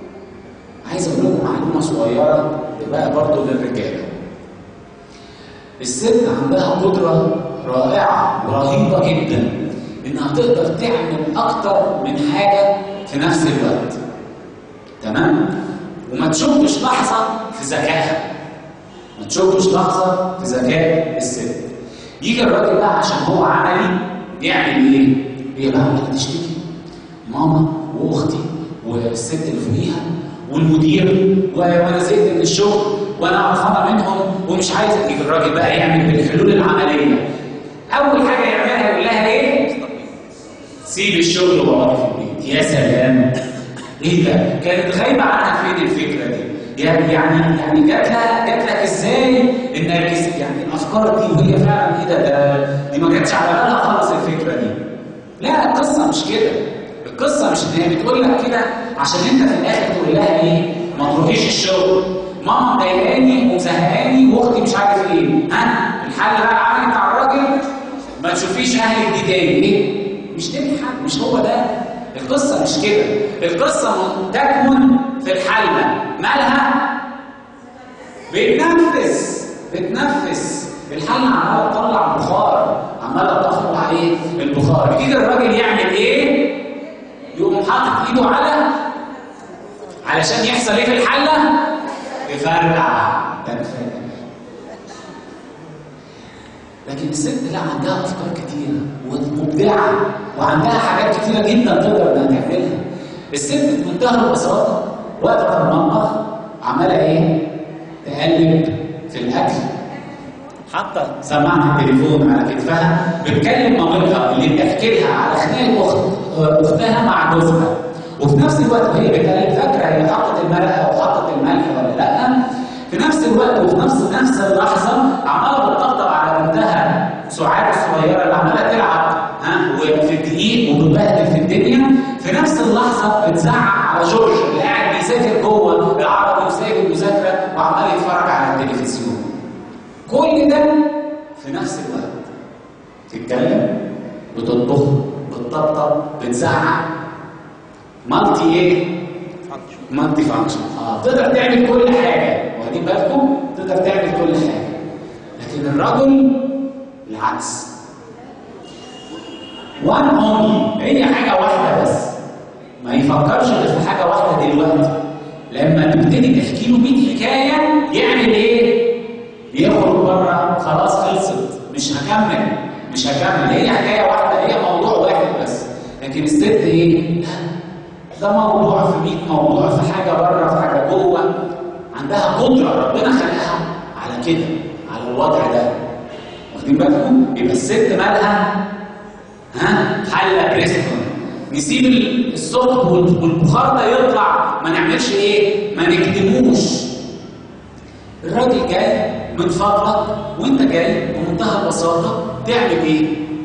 عايز اقول لكم معلومه صغيره بقى برضه للرجاله الست عندها قدرة رائعة ورهيبة جدا إنها تقدر تعمل أكتر من حاجة في نفس الوقت تمام؟ وما تشكش لحظة في ذكائها ما تشكش لحظة في ذكاء الست يجي الراجل بقى عشان هو عملي يعمل ايه؟ هي بقى عمالة تشتكي ماما واختي والست اللي فوقيها والمدير و- وانا زهقت من الشغل وانا قرفانه منهم ومش عايز يجي الراجل بقى يعمل بالحلول العمليه اول حاجه يعملها يقول لها ايه؟ سيب الشغل واقعد في البيت يا سلام ايه ده؟ كانت غايبه عنها فين الفكره دي؟ يعني يعني يعني جات لها جات لك ازاي النرجس يعني الافكار دي وهي فعلا ايه ده ده دي ما جاتش على بالها خالص الفكره دي. لا القصه مش كده. القصه مش ان هي بتقول لك كده عشان انت في الاخر تقول لها ايه؟ ما تروحيش الشغل. ماما مضايقاني ومزهقاني واختي مش عارف ايه. ها؟ الحل بقى العملي بتاع الراجل ما تشوفيش اهلك دي تاني ايه؟ مش تاني حد مش هو ده القصه مش كده القصه تكمن في الحله مالها بتنفس بتنفس الحله عماله تطلع بخار عماله تخرج عليه البخار يجي الراجل يعمل ايه يقوم حاطط ايده على علشان يحصل ايه في الحله يفرقع تنفذ لكن الست لا عندها افكار كتيره ومبدعه وعندها حاجات كتيره جدا تقدر انها تعملها الست بمنتهى البساطه واقفه في المطبخ عماله ايه؟ تقلب في الاكل حاطه سماعه التليفون على كتفها بتكلم مامتها اللي بتحكي لها على خناقه اخت اختها مع جوزها وفي نفس الوقت وهي بتقلب فاكره هي حطت المرقه وحطت الملح ولا لا في نفس الوقت وفي نفس نفس اللحظه عماله بتطبطب على بنتها سعاد الصغيره اللي عماله تلعب ها وفي الدقيق وبتبهدل في الدنيا في نفس اللحظه بتزعق على جورج اللي قاعد بيذاكر جوه العربي وسايب المذاكره وعمال يتفرج على التلفزيون. كل ده في نفس الوقت تتكلم بتطبخ بتطبطب بتزعق مالتي ايه؟ مالتي فانكشن اه تقدر تعمل كل حاجه واخدين بالكم تقدر تعمل كل حاجه لكن الرجل العكس وان اونلي هي حاجه واحده بس ما يفكرش غير في حاجه واحده دلوقتي لما تبتدي تحكي له 100 حكايه يعمل ايه؟ يخرج بره خلاص خلصت مش هكمل مش هكمل هي حكايه واحده هي موضوع واحد بس لكن الست ايه؟ لا ده موضوع في 100 موضوع في حاجه بره في حاجه جوه عندها قدره ربنا خلقها على كده على الوضع ده واخدين بالكم؟ يبقى الست مالها ها حله بريستون نسيب الصوت والبخار ده يطلع ما نعملش ايه؟ ما نكتموش الراجل جاي من فضلك وانت جاي بمنتهى البساطه تعمل ايه؟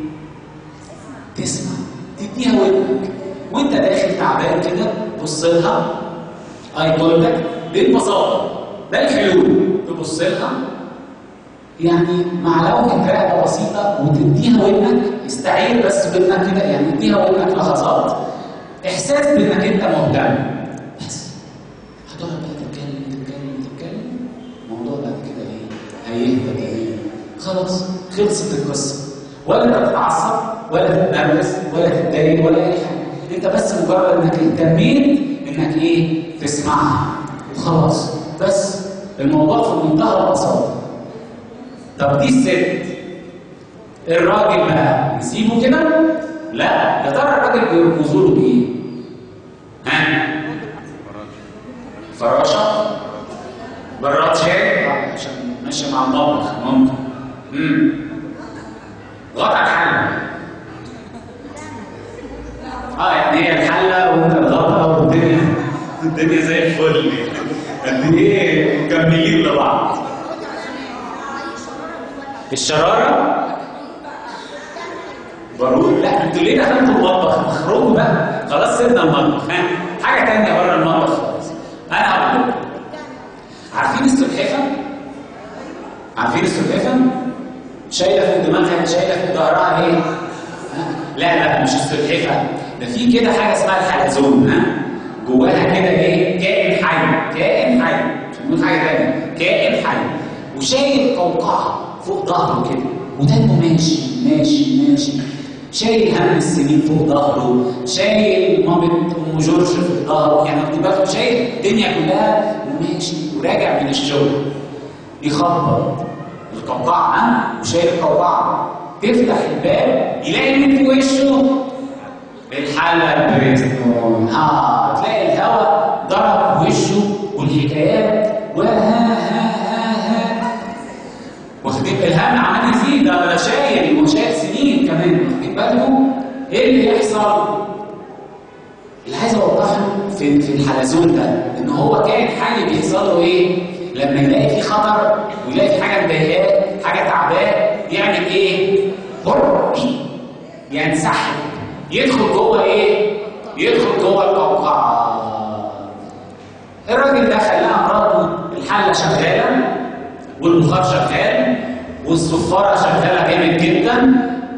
تسمع تديها ودنك وانت داخل تعبان كده بص لها اي لك بالبساطه ده الحلول تبص لها يعني مع لوحة رقبة بسيطة وتديها ودنك استعير بس بدنك كده يعني اديها ودنك لحظات احساس بانك انت مهتم بس هتقعد بقى تتكلم تتكلم تتكلم الموضوع بعد كده ايه هيهدى تماما خلاص خلصت القصه ولا تتعصب ولا تتنرفز ولا تتضايق ولا اي حاجه انت بس مجرد انك اهتميت انك ايه تسمعها وخلاص بس الموضوع في منتهى البساطه طب دي الست الراجل بقى نسيبه كده لا يا ترى الراجل بيرمزوا له بايه ها فراشه براد شاي عشان ماشي مع المطبخ ممكن امم غطى الحله اه يعني هي الحله وانت الغطا والدنيا الدنيا زي الفل قد ايه مكملين لبعض الشراره بارود لا انتوا ليه دخلتوا المطبخ؟ اخرجوا بقى خلاص سيبنا المطبخ ها حاجه ثانيه بره المطبخ خالص انا هقول لكم عارفين السلحفه؟ عارفين السلحفه؟ شايله في دماغها شايله في ظهرها ايه؟ ها؟ لا لا مش السلحفه ده في كده حاجه اسمها الحلزون ها؟ جواها كده ايه؟ كائن حي كائن حي مش بنقول حاجه ثانيه كائن حي وشايل قوقعه فوق ظهره كده ودانه ماشي ماشي ماشي شايل هم السنين فوق ظهره شايل مامة ام جورج في ظهره يعني واخد بالك شايل الدنيا كلها وماشي وراجع من الشغل يخبط القوقعة ها وشايل القوقعة تفتح الباب يلاقي مين في وشه الحلة بريستون اه تلاقي الهواء ضرب وشه والحكايات وها ها ها ها واخدين الهم عمال يزيد ده ده شايل وشايل سنين كمان واخدين بالكم ايه اللي يحصل؟ اللي عايز اوضحه في في الحلزون ده ان هو كان حاجه بيحصل له ايه؟ لما يلاقي في خطر ويلاقي في حاجه مضايقاه حاجه تعباه يعمل ايه؟ هرب ينسحب يدخل جوه ايه؟ يدخل جوه القوقعه الراجل ده خلاها مراته الحله شغاله والبخار شغال والصفاره شغاله جامد جدا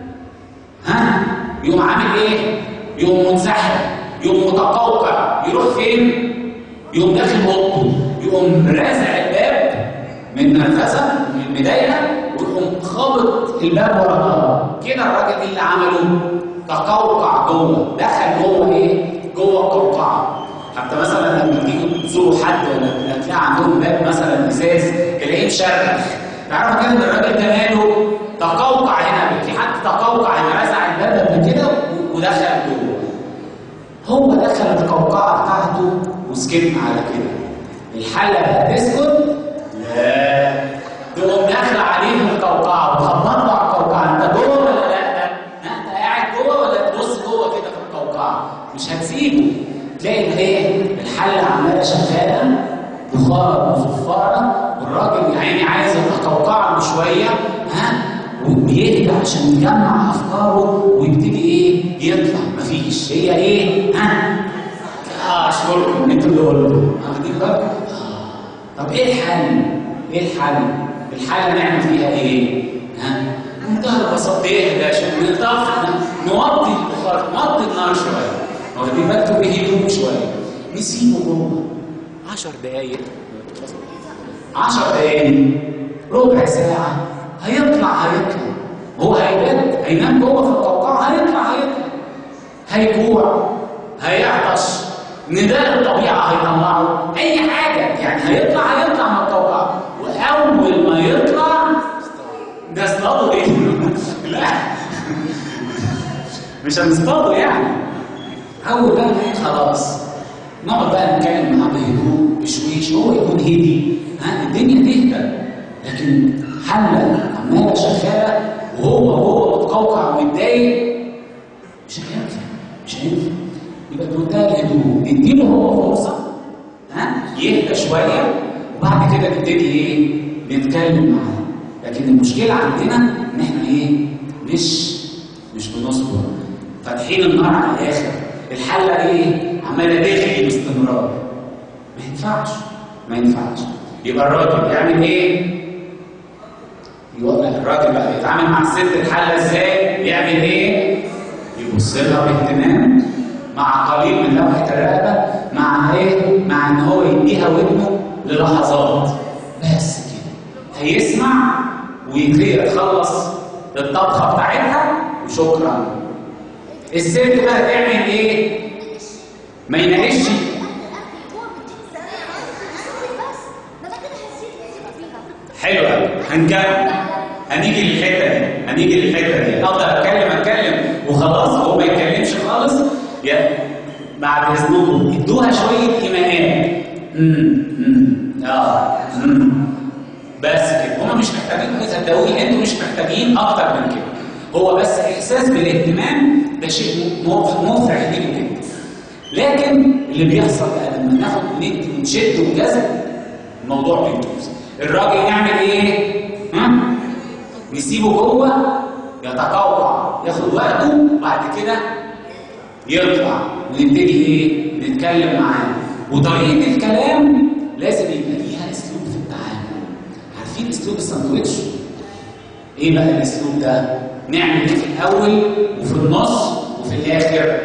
ها يقوم عامل ايه؟ يقوم منسحب يقوم متقوقع يروح فين؟ يقوم داخل اوضته يقوم رازع الباب من نرفزه من مضايقه ويقوم خابط الباب ورا ظهره كده الراجل اللي عمله تقوقع جوه دخل جوه ايه؟ جوه القوقعه حتى مثلا لما تيجوا تزوروا حد ولا تلاقي عندهم باب مثلا ازاز تلاقيه مشرخ تعرفوا كده ان الراجل ده ماله تقوقع هنا في حد تقوقع هنا رزع الباب قبل كده ودخل جوه هو دخل القوقعه بتاعته وسكتنا على كده الحله بقى تسكت لا تقوم داخله عليه القوقعه وتخبط له على القوقعه انت جوه ولا لا؟ انت قاعد جوه ولا تبص جوه كده في القوقعه مش هتسيبه تلاقي الايه الحله عماله شغاله بخار وصفاره والراجل يا عيني عايز يتقوقع له شويه ها ويهدى عشان يجمع افكاره ويبتدي ايه يطلع مفيش هي ايه ها اه اشكركم انتوا اللي قلتوا واخدين بالكم طب ايه الحل ايه الحل الحل نعمل فيها ايه ها منتهى البساطه تهدى عشان نطفي نوطي البخار نوطي النار شويه واخدين بالكم بهدوء شويه نسيبه جوه 10 دقايق 10 دقايق ربع ساعة هيطلع هيطلع هو هيبات هينام جوه في القوقعة هيطلع هيطلع هيجوع هيعطش نداء الطبيعة هيطلعه أي حاجة يعني هيطلع هيطلع من القوقعة وأول ما يطلع ده اصطاده إيه؟ لا مش هنصطاده يعني أول بقى خلاص نقعد بقى نتكلم معاه بهدوء بشويش هو يكون هدي ها الدنيا تهدى لكن حله عماله شغاله وهو هو متقوقع ومتضايق مش هينفع مش هينفع يبقى بمنتهى الهدوء نديله هو فرصه ها يهدى شويه وبعد كده نبتدي ايه نتكلم معاه لكن المشكله عندنا ان احنا ايه مش مش بنصبر فاتحين النار على الاخر الحله ايه عماله تغلي باستمرار ما ينفعش ما ينفعش يبقى الراجل يعمل ايه يقول الراجل بقى يتعامل مع الست الحله ازاي يعمل ايه يبص لها باهتمام مع قليل من لوحه الرقبه مع ايه مع ان هو يديها ودنه للحظات بس كده هيسمع ويطير تخلص الطبخه بتاعتها وشكرا الست بقى تعمل ايه ما يناقشش حلو قوي هنكمل هنيجي للحته دي هنيجي للحته دي افضل اتكلم اتكلم وخلاص هو ما يتكلمش خالص يا بعد اذنكم ادوها شويه ايمانات امم امم اه امم بس كده هما مش محتاجين صدقوني انتوا مش محتاجين اكتر من كده هو بس احساس بالاهتمام ده شيء مفرح ليكم جدا لكن اللي بيحصل بقى لما ناخد وندي ونشد ونجذب الموضوع بيبوظ الراجل يعمل ايه؟ ها؟ نسيبه جوه يتقوقع ياخد وقته وبعد كده يطلع ونبتدي ايه؟ نتكلم معاه وطريقه الكلام لازم يبقى ليها اسلوب في التعامل عارفين اسلوب الساندوتش؟ ايه بقى الاسلوب ده؟ نعمل ايه في الاول وفي النص وفي الاخر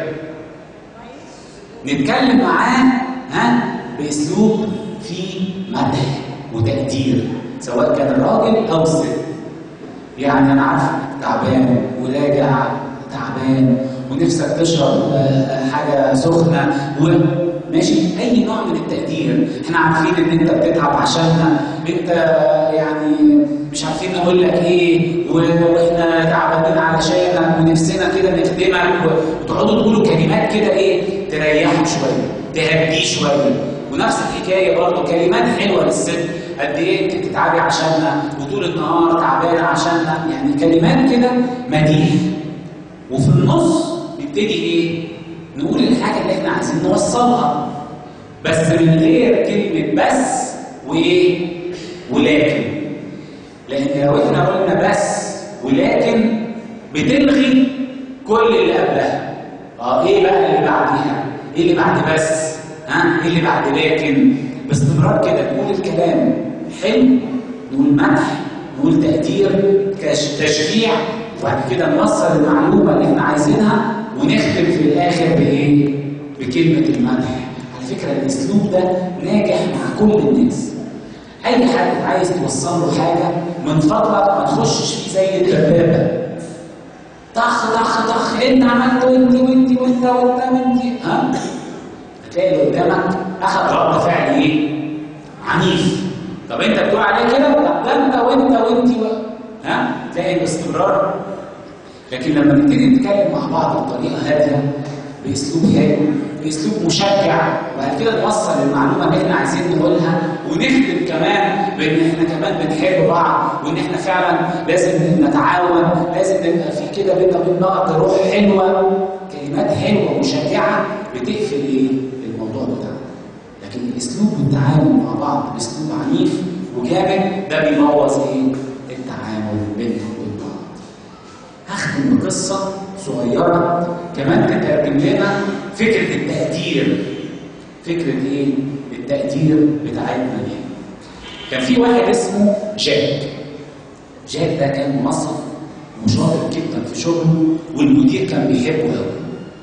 نتكلم معاه ها باسلوب فيه مدح وتقدير سواء كان الراجل او الست يعني انا عارف انك تعبان وراجع تعبان ونفسك تشرب آه، حاجه سخنه وماشي اي نوع من التقدير احنا عارفين ان انت بتتعب عشاننا انت يعني مش عارفين نقول لك ايه و- واحنا تعبانين علشانك ونفسنا كده نخدمك و- وتقعدوا تقولوا كلمات كده ايه تريحه شويه تهديه شويه ونفس الحكايه برضه كلمات حلوه للست قد ايه انت بتتعبي عشاننا وطول النهار تعبانه عشاننا يعني كلمات كده مديح وفي النص نبتدي ايه؟ نقول الحاجه اللي احنا عايزين نوصلها بس من غير كلمه بس وايه؟ ولكن لان لو احنا قلنا بس ولكن بتلغي كل اللي قبلها اه ايه بقى اللي بعديها؟ ايه اللي بعد بس؟ ها؟ ايه اللي بعد لكن؟ باستمرار كده نقول الكلام حلو نقول مدح نقول تقدير كش- تشجيع وبعد كده نوصل المعلومه اللي احنا عايزينها ونختم في الاخر بايه؟ بكلمه المدح. على فكره الاسلوب ده ناجح مع كل الناس. اي حد عايز توصل له حاجه من فضلك ما تخشش فيه زي الدبابه. طخ طخ طخ انت عملت وانت وانت وانت وانت وانت ها؟ هتلاقي اللي قدامك اخذ رد فعل ايه؟ عنيف. طب انت بتقول عليه كده؟ طب ده انت وانت وانت و... ها؟ تلاقي باستمرار لكن لما نبتدي نتكلم مع بعض بطريقه هاديه باسلوب هادي باسلوب مشجع وبعد كده نوصل المعلومه اللي احنا عايزين نقولها ونختم كمان بان احنا كمان بنحب بعض وان احنا فعلا لازم نتعاون لازم نبقى في كده بينا وبين بعض روح حلوه كلمات حلوه مشجعه بتقفل ايه الموضوع بتاعنا لكن الاسلوب والتعامل مع بعض باسلوب عنيف وجامد ده بيبوظ ايه التعامل بيننا وبين بعض هختم بقصة صغيرة كمان تترجم لنا فكرة التقدير فكرة ايه؟ التقدير بتاعتنا دي كان في واحد اسمه جاك جاك ده كان منظم وشاطر جدا في شغله والمدير كان بيحبه قوي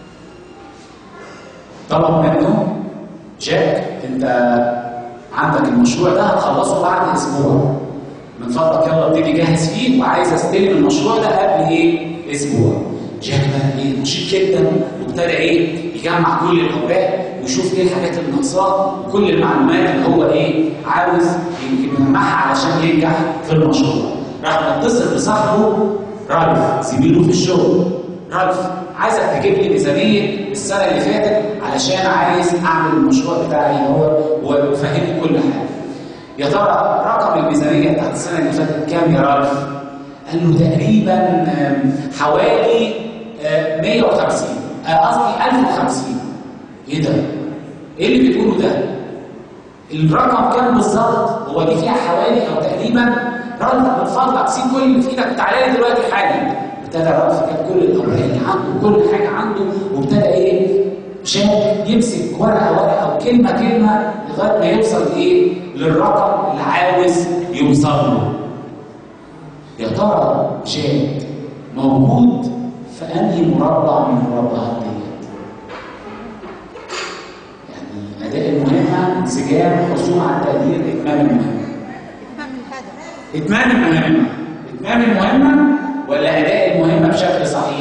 طلب منه جاك انت عندك المشروع ده هتخلصه بعد اسبوع من فضلك يلا ابتدي جهز فيه وعايز استلم المشروع ده قبل ايه؟ اسبوع. جاك بقى ايه نشيط جدا وابتدى ايه؟ يجمع كل الاوراق ويشوف ايه الحاجات اللي ناقصاه وكل المعلومات اللي هو ايه؟ عاوز يجمعها علشان ينجح في المشروع. راح متصل بصاحبه رالف زميله في الشغل. رالف عايزك تجيب لي ميزانيه السنه اللي فاتت علشان عايز اعمل المشروع بتاعي هو وفهمني كل حاجه. يا ترى رقم الميزانيه بتاعت السنه اللي فاتت كام يا رالف؟ قال له تقريبا آم، حوالي آه، 150 آه، قصدي 1050 ايه ده؟ ايه اللي بتقوله ده؟ الرقم كام بالظبط؟ هو دي فيها حوالي او تقريبا رالف من فضلك سيب كل اللي في ايدك وتعالى لي دلوقتي حالا ابتدى رالف جاب كل الاوراق اللي عنده وكل حاجه عنده وابتدى ايه؟ شاب يمسك ورقه ورقه او كلمه كلمه لغايه ما يوصل ايه؟ للرقم اللي عاوز يوصل له. يا ترى جاك موجود في انهي مربع من المربعات ديت؟ يعني اداء المهمه انسجام حصول على التقدير اتمام المهمه. فهم الهدف اتمام المهمه اتمام المهمه ولا اداء المهمه بشكل صحيح؟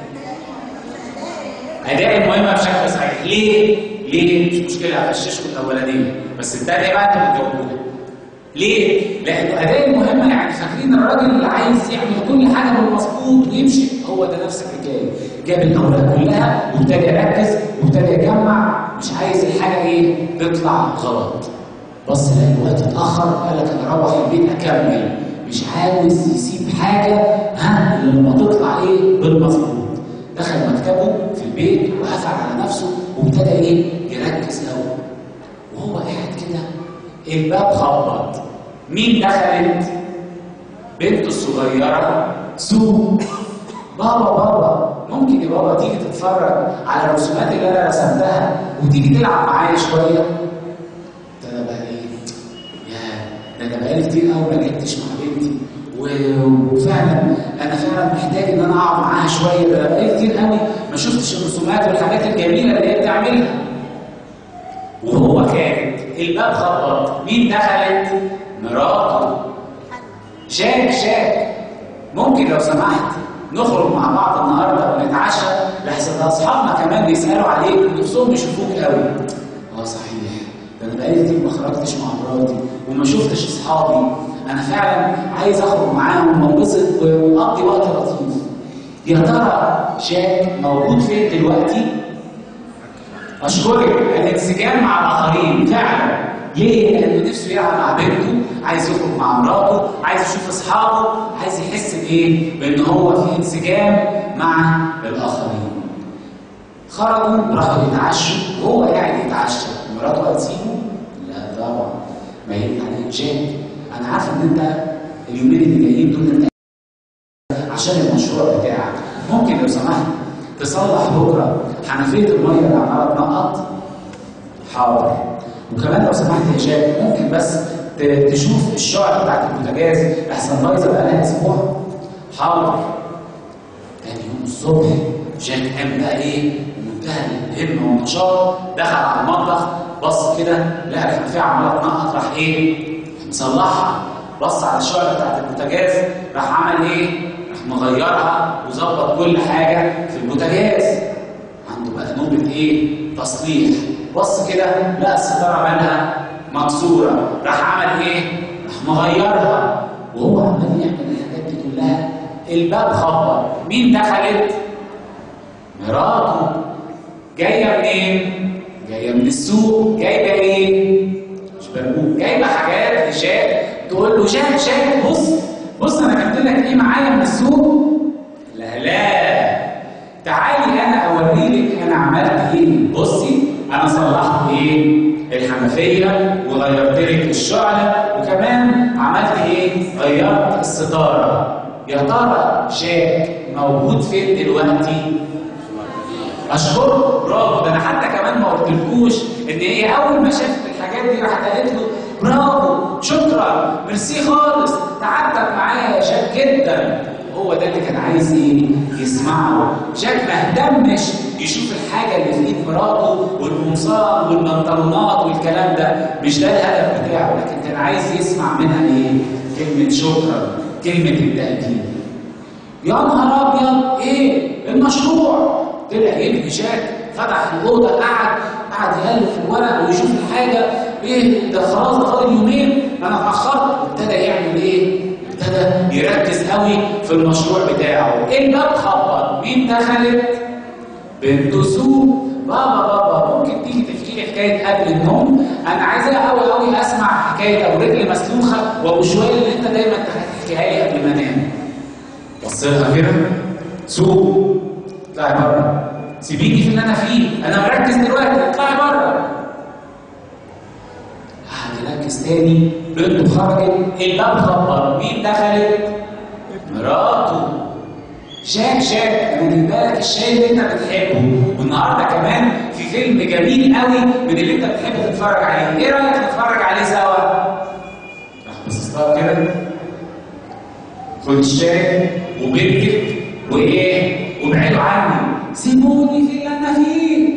اداء المهمه بشكل صحيح ليه؟ ليه؟ مش مشكله هغششكم الاولانيه بس الثانيه بقى انتوا بتجاوبوها ليه؟ لان اداء المهمه يعني فاكرين الراجل اللي عايز يعمل كل حاجه بالمظبوط ويمشي هو ده نفس الحكايه جاب الاوراق كلها وابتدى يركز وابتدى يجمع مش عايز الحاجه ايه؟ تطلع غلط بص لقى الوقت اتاخر قال لك انا اروح البيت اكمل مش عاوز يسيب حاجه ها لما تطلع ايه بالمظبوط دخل مكتبه في البيت وقفل على نفسه وابتدى ايه يركز قوي وهو قاعد كده الباب خبط مين دخلت بنته الصغيره سو بابا بابا ممكن يا بابا تيجي تتفرج على الرسومات اللي انا رسمتها وتيجي تلعب معايا شويه ابتدى بقى ايه يا ده انا بقالي كتير قوي ما لعبتش مع بنتي و- وفعلا انا فعلا محتاج ان انا اقعد معاها شويه ده انا بقالي كتير قوي ما شفتش الرسومات والحاجات الجميله اللي هي بتعملها وهو كانت الباب خبط مين دخلت؟ مراته شاك شاك ممكن لو سمحت نخرج مع بعض النهارده ونتعشى لحسن اصحابنا كمان بيسالوا عليك ونفسهم يشوفوك قوي اه صحيح ده انا بقالي كتير ما خرجتش مع مراتي وما شفتش اصحابي انا فعلا عايز اخرج معاهم وانبسط واقضي وقت لطيف يا ترى جاك موجود فين دلوقتي؟ اشكرك الانسجام مع الاخرين فعلا ليه؟ لانه نفسه يلعب مع بنته، عايز يخرج مع مراته، عايز يشوف اصحابه، عايز يحس بايه؟ بان هو في انسجام مع الاخرين. خرجوا راحوا يتعشوا وهو قاعد يتعشى، مراته هتسيبه؟ لا طبعا ما يبقى عليك جاك، انا عارفه ان انت اليومين اللي جايين دول انت عشان المشروع بتاعك، ممكن لو سمحت تصلح بكره حنفيه الميه اللي عماله تنقط؟ حاضر. وكمان لو سمحت يا شاب ممكن بس ت- تشوف الشعر بتاعت البوتاجاز احسن بايظه بقالها اسبوع حاضر تاني يوم الصبح جاك قام بقى ايه بمنتهى الهمه والنشاط دخل على المطبخ بص كده لقى الحنفيه عماله تنقط راح ايه مصلحها بص على الشعر بتاعت البوتاجاز راح عمل ايه راح مغيرها وظبط كل حاجه في البوتاجاز عنده بقى نوبة ايه؟ تصليح بص كده لقى الستارة مالها مكسورة راح عمل ايه؟ راح مغيرها وهو عمال يعمل الحاجات دي كلها الباب خبط مين دخلت؟ مراته جاية منين؟ جاية من السوق جايبة ايه؟ مش برقوق جايبة حاجات لشاك تقول له شاك شاك بص بص انا جبت لك ايه معايا من السوق؟ لا لا تعالي انا اوريلك انا عملت ايه بصي انا صلحت ايه الحنفيه وغيرت لك الشعله وكمان عملت ايه غيرت الستاره يا ترى جاك موجود فين دلوقتي اشكرك برافو ده انا حتى كمان ما قلتلكوش ان هي اول ما شافت الحاجات دي راحت قالت له برافو شكرا ميرسي خالص تعبتك معايا يا جاك جدا هو ده اللي كان عايز ايه يسمعه جاك ما اهتمش يشوف الحاجه اللي في ايد مراته والقمصان والبنطلونات والكلام ده مش ده الهدف بتاعه لكن كان عايز يسمع منها ايه كلمه شكرا كلمه التقدير يا نهار ابيض ايه المشروع طلع يجري جاك فتح الاوضه قعد قعد يالف في الورق ويشوف الحاجه ايه ده خلاص ده فاضل يومين انا اتاخرت ابتدى يعمل ايه؟ ابتدى يركز قوي في المشروع بتاعه الباب خبط مين دخلت؟ بنت سوق بابا بابا ممكن تيجي تحكي لي حكايه قبل النوم انا عايزها قوي قوي اسمع حكايه ابو رجل مسلوخه وابو شويه اللي انت دايما تحكيها لي قبل ما انام بص لها كده سوق اطلعي بره سيبيني في اللي انا فيه انا مركز دلوقتي اطلعي بره قعد يركز تاني بنته خرجت الباب خبط مين دخلت؟ مراته شاك شاك انا جايبه لك الشاي اللي انت بتحبه والنهارده كمان في فيلم جميل قوي من اللي انت بتحب تتفرج عليه ايه رايك نتفرج عليه سوا؟ راح بصص لها كده خد الشاي وبنتك وايه؟ وابعدوا عني سيبوني في اللي انا فيه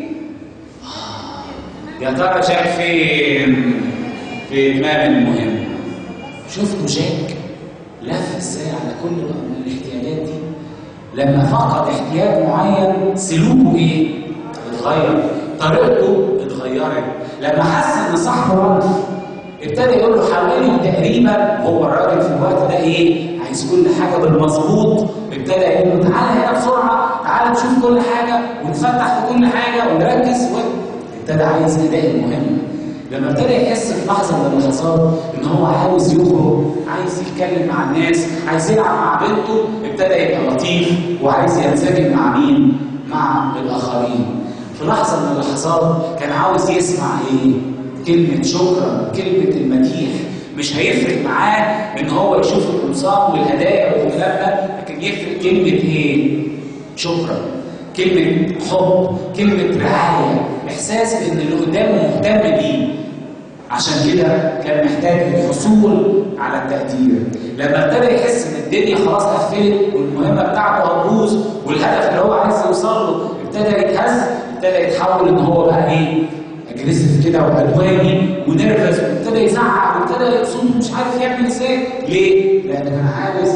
يا ترى جاك فين؟ في دماغ المهم شفتوا جاك لف ازاي على كل الاحتياجات دي لما فقد احتياج معين سلوكه ايه؟ اتغير طريقته اتغيرت لما حس ان صاحبه رد ابتدى يقول له حوالي تقريبا هو الراجل في الوقت ده ايه؟ عايز كل حاجه بالمظبوط ابتدى يقول له تعالى هنا بسرعه تعالى نشوف كل حاجه ونفتح في كل حاجه ونركز و... ابتدى عايز اداء المهم لما ابتدى يحس في لحظه من اللحظات ان هو عاوز يخرج عايز يتكلم مع الناس عايز يلعب مع بنته ابتدى يبقى لطيف وعايز ينسجم مع مين؟ مع الاخرين في لحظه من اللحظات كان عاوز يسمع ايه؟ كلمه شكرا كلمه المديح مش هيفرق معاه ان هو يشوف القمصان والهدايا والكلام ده لكن يفرق كلمه ايه؟ شكرا كلمة حب كلمة رعاية إحساس بإن اللي قدامه مهتم بيه عشان كده كان محتاج الحصول على التقدير لما ابتدى يحس ان الدنيا خلاص قفلت والمهمه بتاعته هتبوظ والهدف اللي هو عايز يوصل له ابتدى يتهز ابتدى يتحول ان هو بقى ايه اجريسيف كده وعدواني ونرفز وابتدى يزعق وابتدى يصوم مش عارف يعمل ازاي ليه؟ لان كان عاوز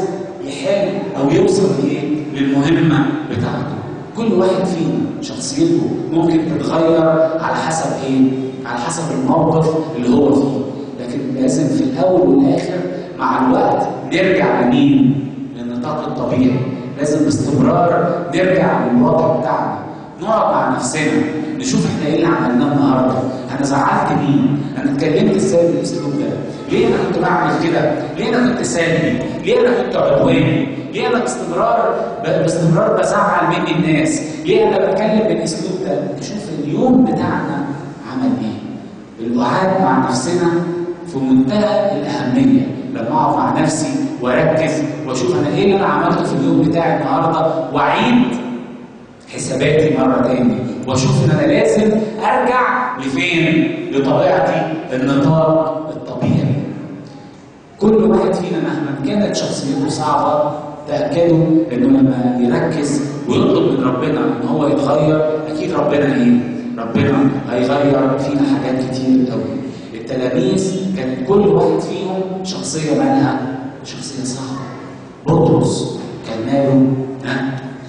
يحل او يوصل لايه؟ للمهمه بتاعته. كل واحد فينا شخصيته ممكن تتغير على حسب ايه؟ على حسب الموقف اللي هو فيه، لكن لازم في الاول والاخر مع الوقت نرجع لمين؟ للنطاق الطبيعي، لازم باستمرار نرجع للوضع بتاعنا، نقعد مع نفسنا نشوف احنا ايه اللي عملناه النهارده، انا زعلت مين؟ انا اتكلمت ازاي بالاسلوب ده؟ ليه انا كنت بعمل كده؟ ليه انا كنت سلبي؟ ليه انا كنت عدواني؟ ليه انا باستمرار باستمرار بزعل مني الناس؟ ليه انا بتكلم بالاسلوب ده؟ نشوف اليوم بتاعنا عمل ايه؟ القعاد مع نفسنا في منتهى الاهميه لما اقعد مع نفسي واركز واشوف انا ايه اللي انا عملته في اليوم بتاعي النهارده واعيد حساباتي مره تاني واشوف ان انا لازم ارجع لفين؟ لطبيعتي النطاق الطبيعي. كل واحد فينا مهما كانت شخصيته صعبه تاكدوا انه لما يركز ويطلب من ربنا ان هو يتغير اكيد ربنا ايه؟ ربنا هيغير فينا حاجات كتير قوي. التلاميذ كان كل واحد فيهم شخصيه مالها شخصيه صعبه. بطرس كان ماله ها؟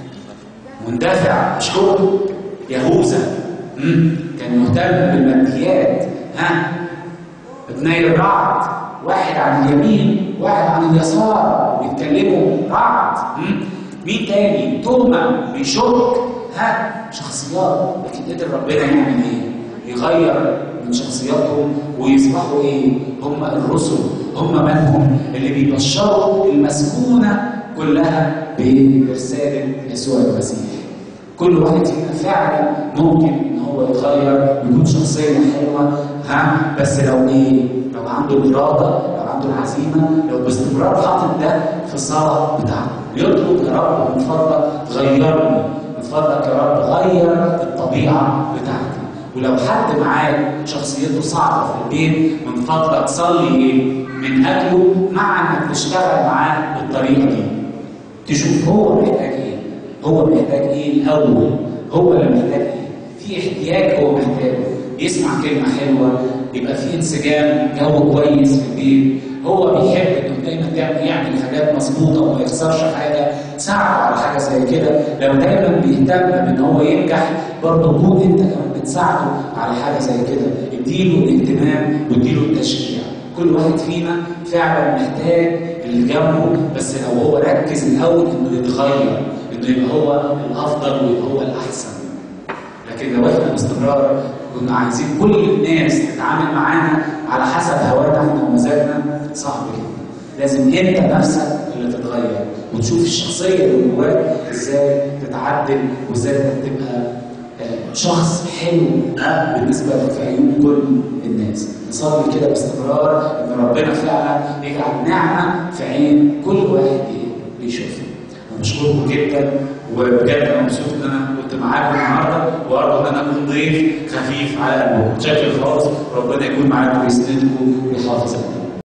مندفع مش هو يهوذا مم. كان مهتم بالماديات ها ابني الرعد واحد عن اليمين واحد عن اليسار بيتكلموا رعد مم. مين تاني توما بيشك ها شخصيات لكن قدر ربنا يعمل ايه يغير من شخصياتهم ويصبحوا ايه هم الرسل هم من هم اللي بيبشروا المسكونه كلها برساله يسوع المسيح كل واحد فينا فعلا ممكن ان هو يتغير يكون شخصيه حلوه ها بس لو ايه؟ لو عنده الاراده لو عنده العزيمه لو باستمرار حاطط ده في الصلاه بتاعته يطلب يا رب من فضلك غيرني من فضلك يا رب غير الطبيعه بتاعتي ولو حد معاك شخصيته صعبه في البيت من فضلك صلي ايه؟ من اجله مع انك تشتغل معاه بالطريقه دي تشوف هو محتاج ايه هو محتاج ايه الاول هو اللي محتاج ايه في احتياج هو محتاجه يسمع كلمه حلوه يبقى في انسجام جو كويس في البيت هو بيحب انه دايما يعمل يعمل حاجات مظبوطه وما يخسرش حاجه ساعده على حاجه زي كده لو دايما بيهتم بان هو ينجح برضه كون انت كمان بتساعده على حاجه زي كده اديله الاهتمام واديله التشجيع كل واحد فينا فعلا محتاج اللي جنبه بس لو هو ركز الاول انه يتغير انه يبقى هو الافضل ويبقى هو الاحسن لكن لو احنا باستمرار كنا عايزين كل الناس تتعامل معانا على حسب هوانا احنا ومزاجنا صعب جدا لازم انت نفسك اللي تتغير وتشوف الشخصيه اللي جواك ازاي تتعدل وازاي انك تبقى آه، شخص حلو آه، بالنسبه لك في عيون كل الناس نصلي كده باستمرار ان ربنا فعلا يجعل نعمه في عين كل واحد ايه بيشوفها انا بشكركم جدا وبجد انا مبسوط ان انا كنت معاكم النهارده وارجو ان انا اكون ضيف خفيف على قلبكم شكل خالص ربنا يكون معاكم ويسندكم ويحافظ عليكم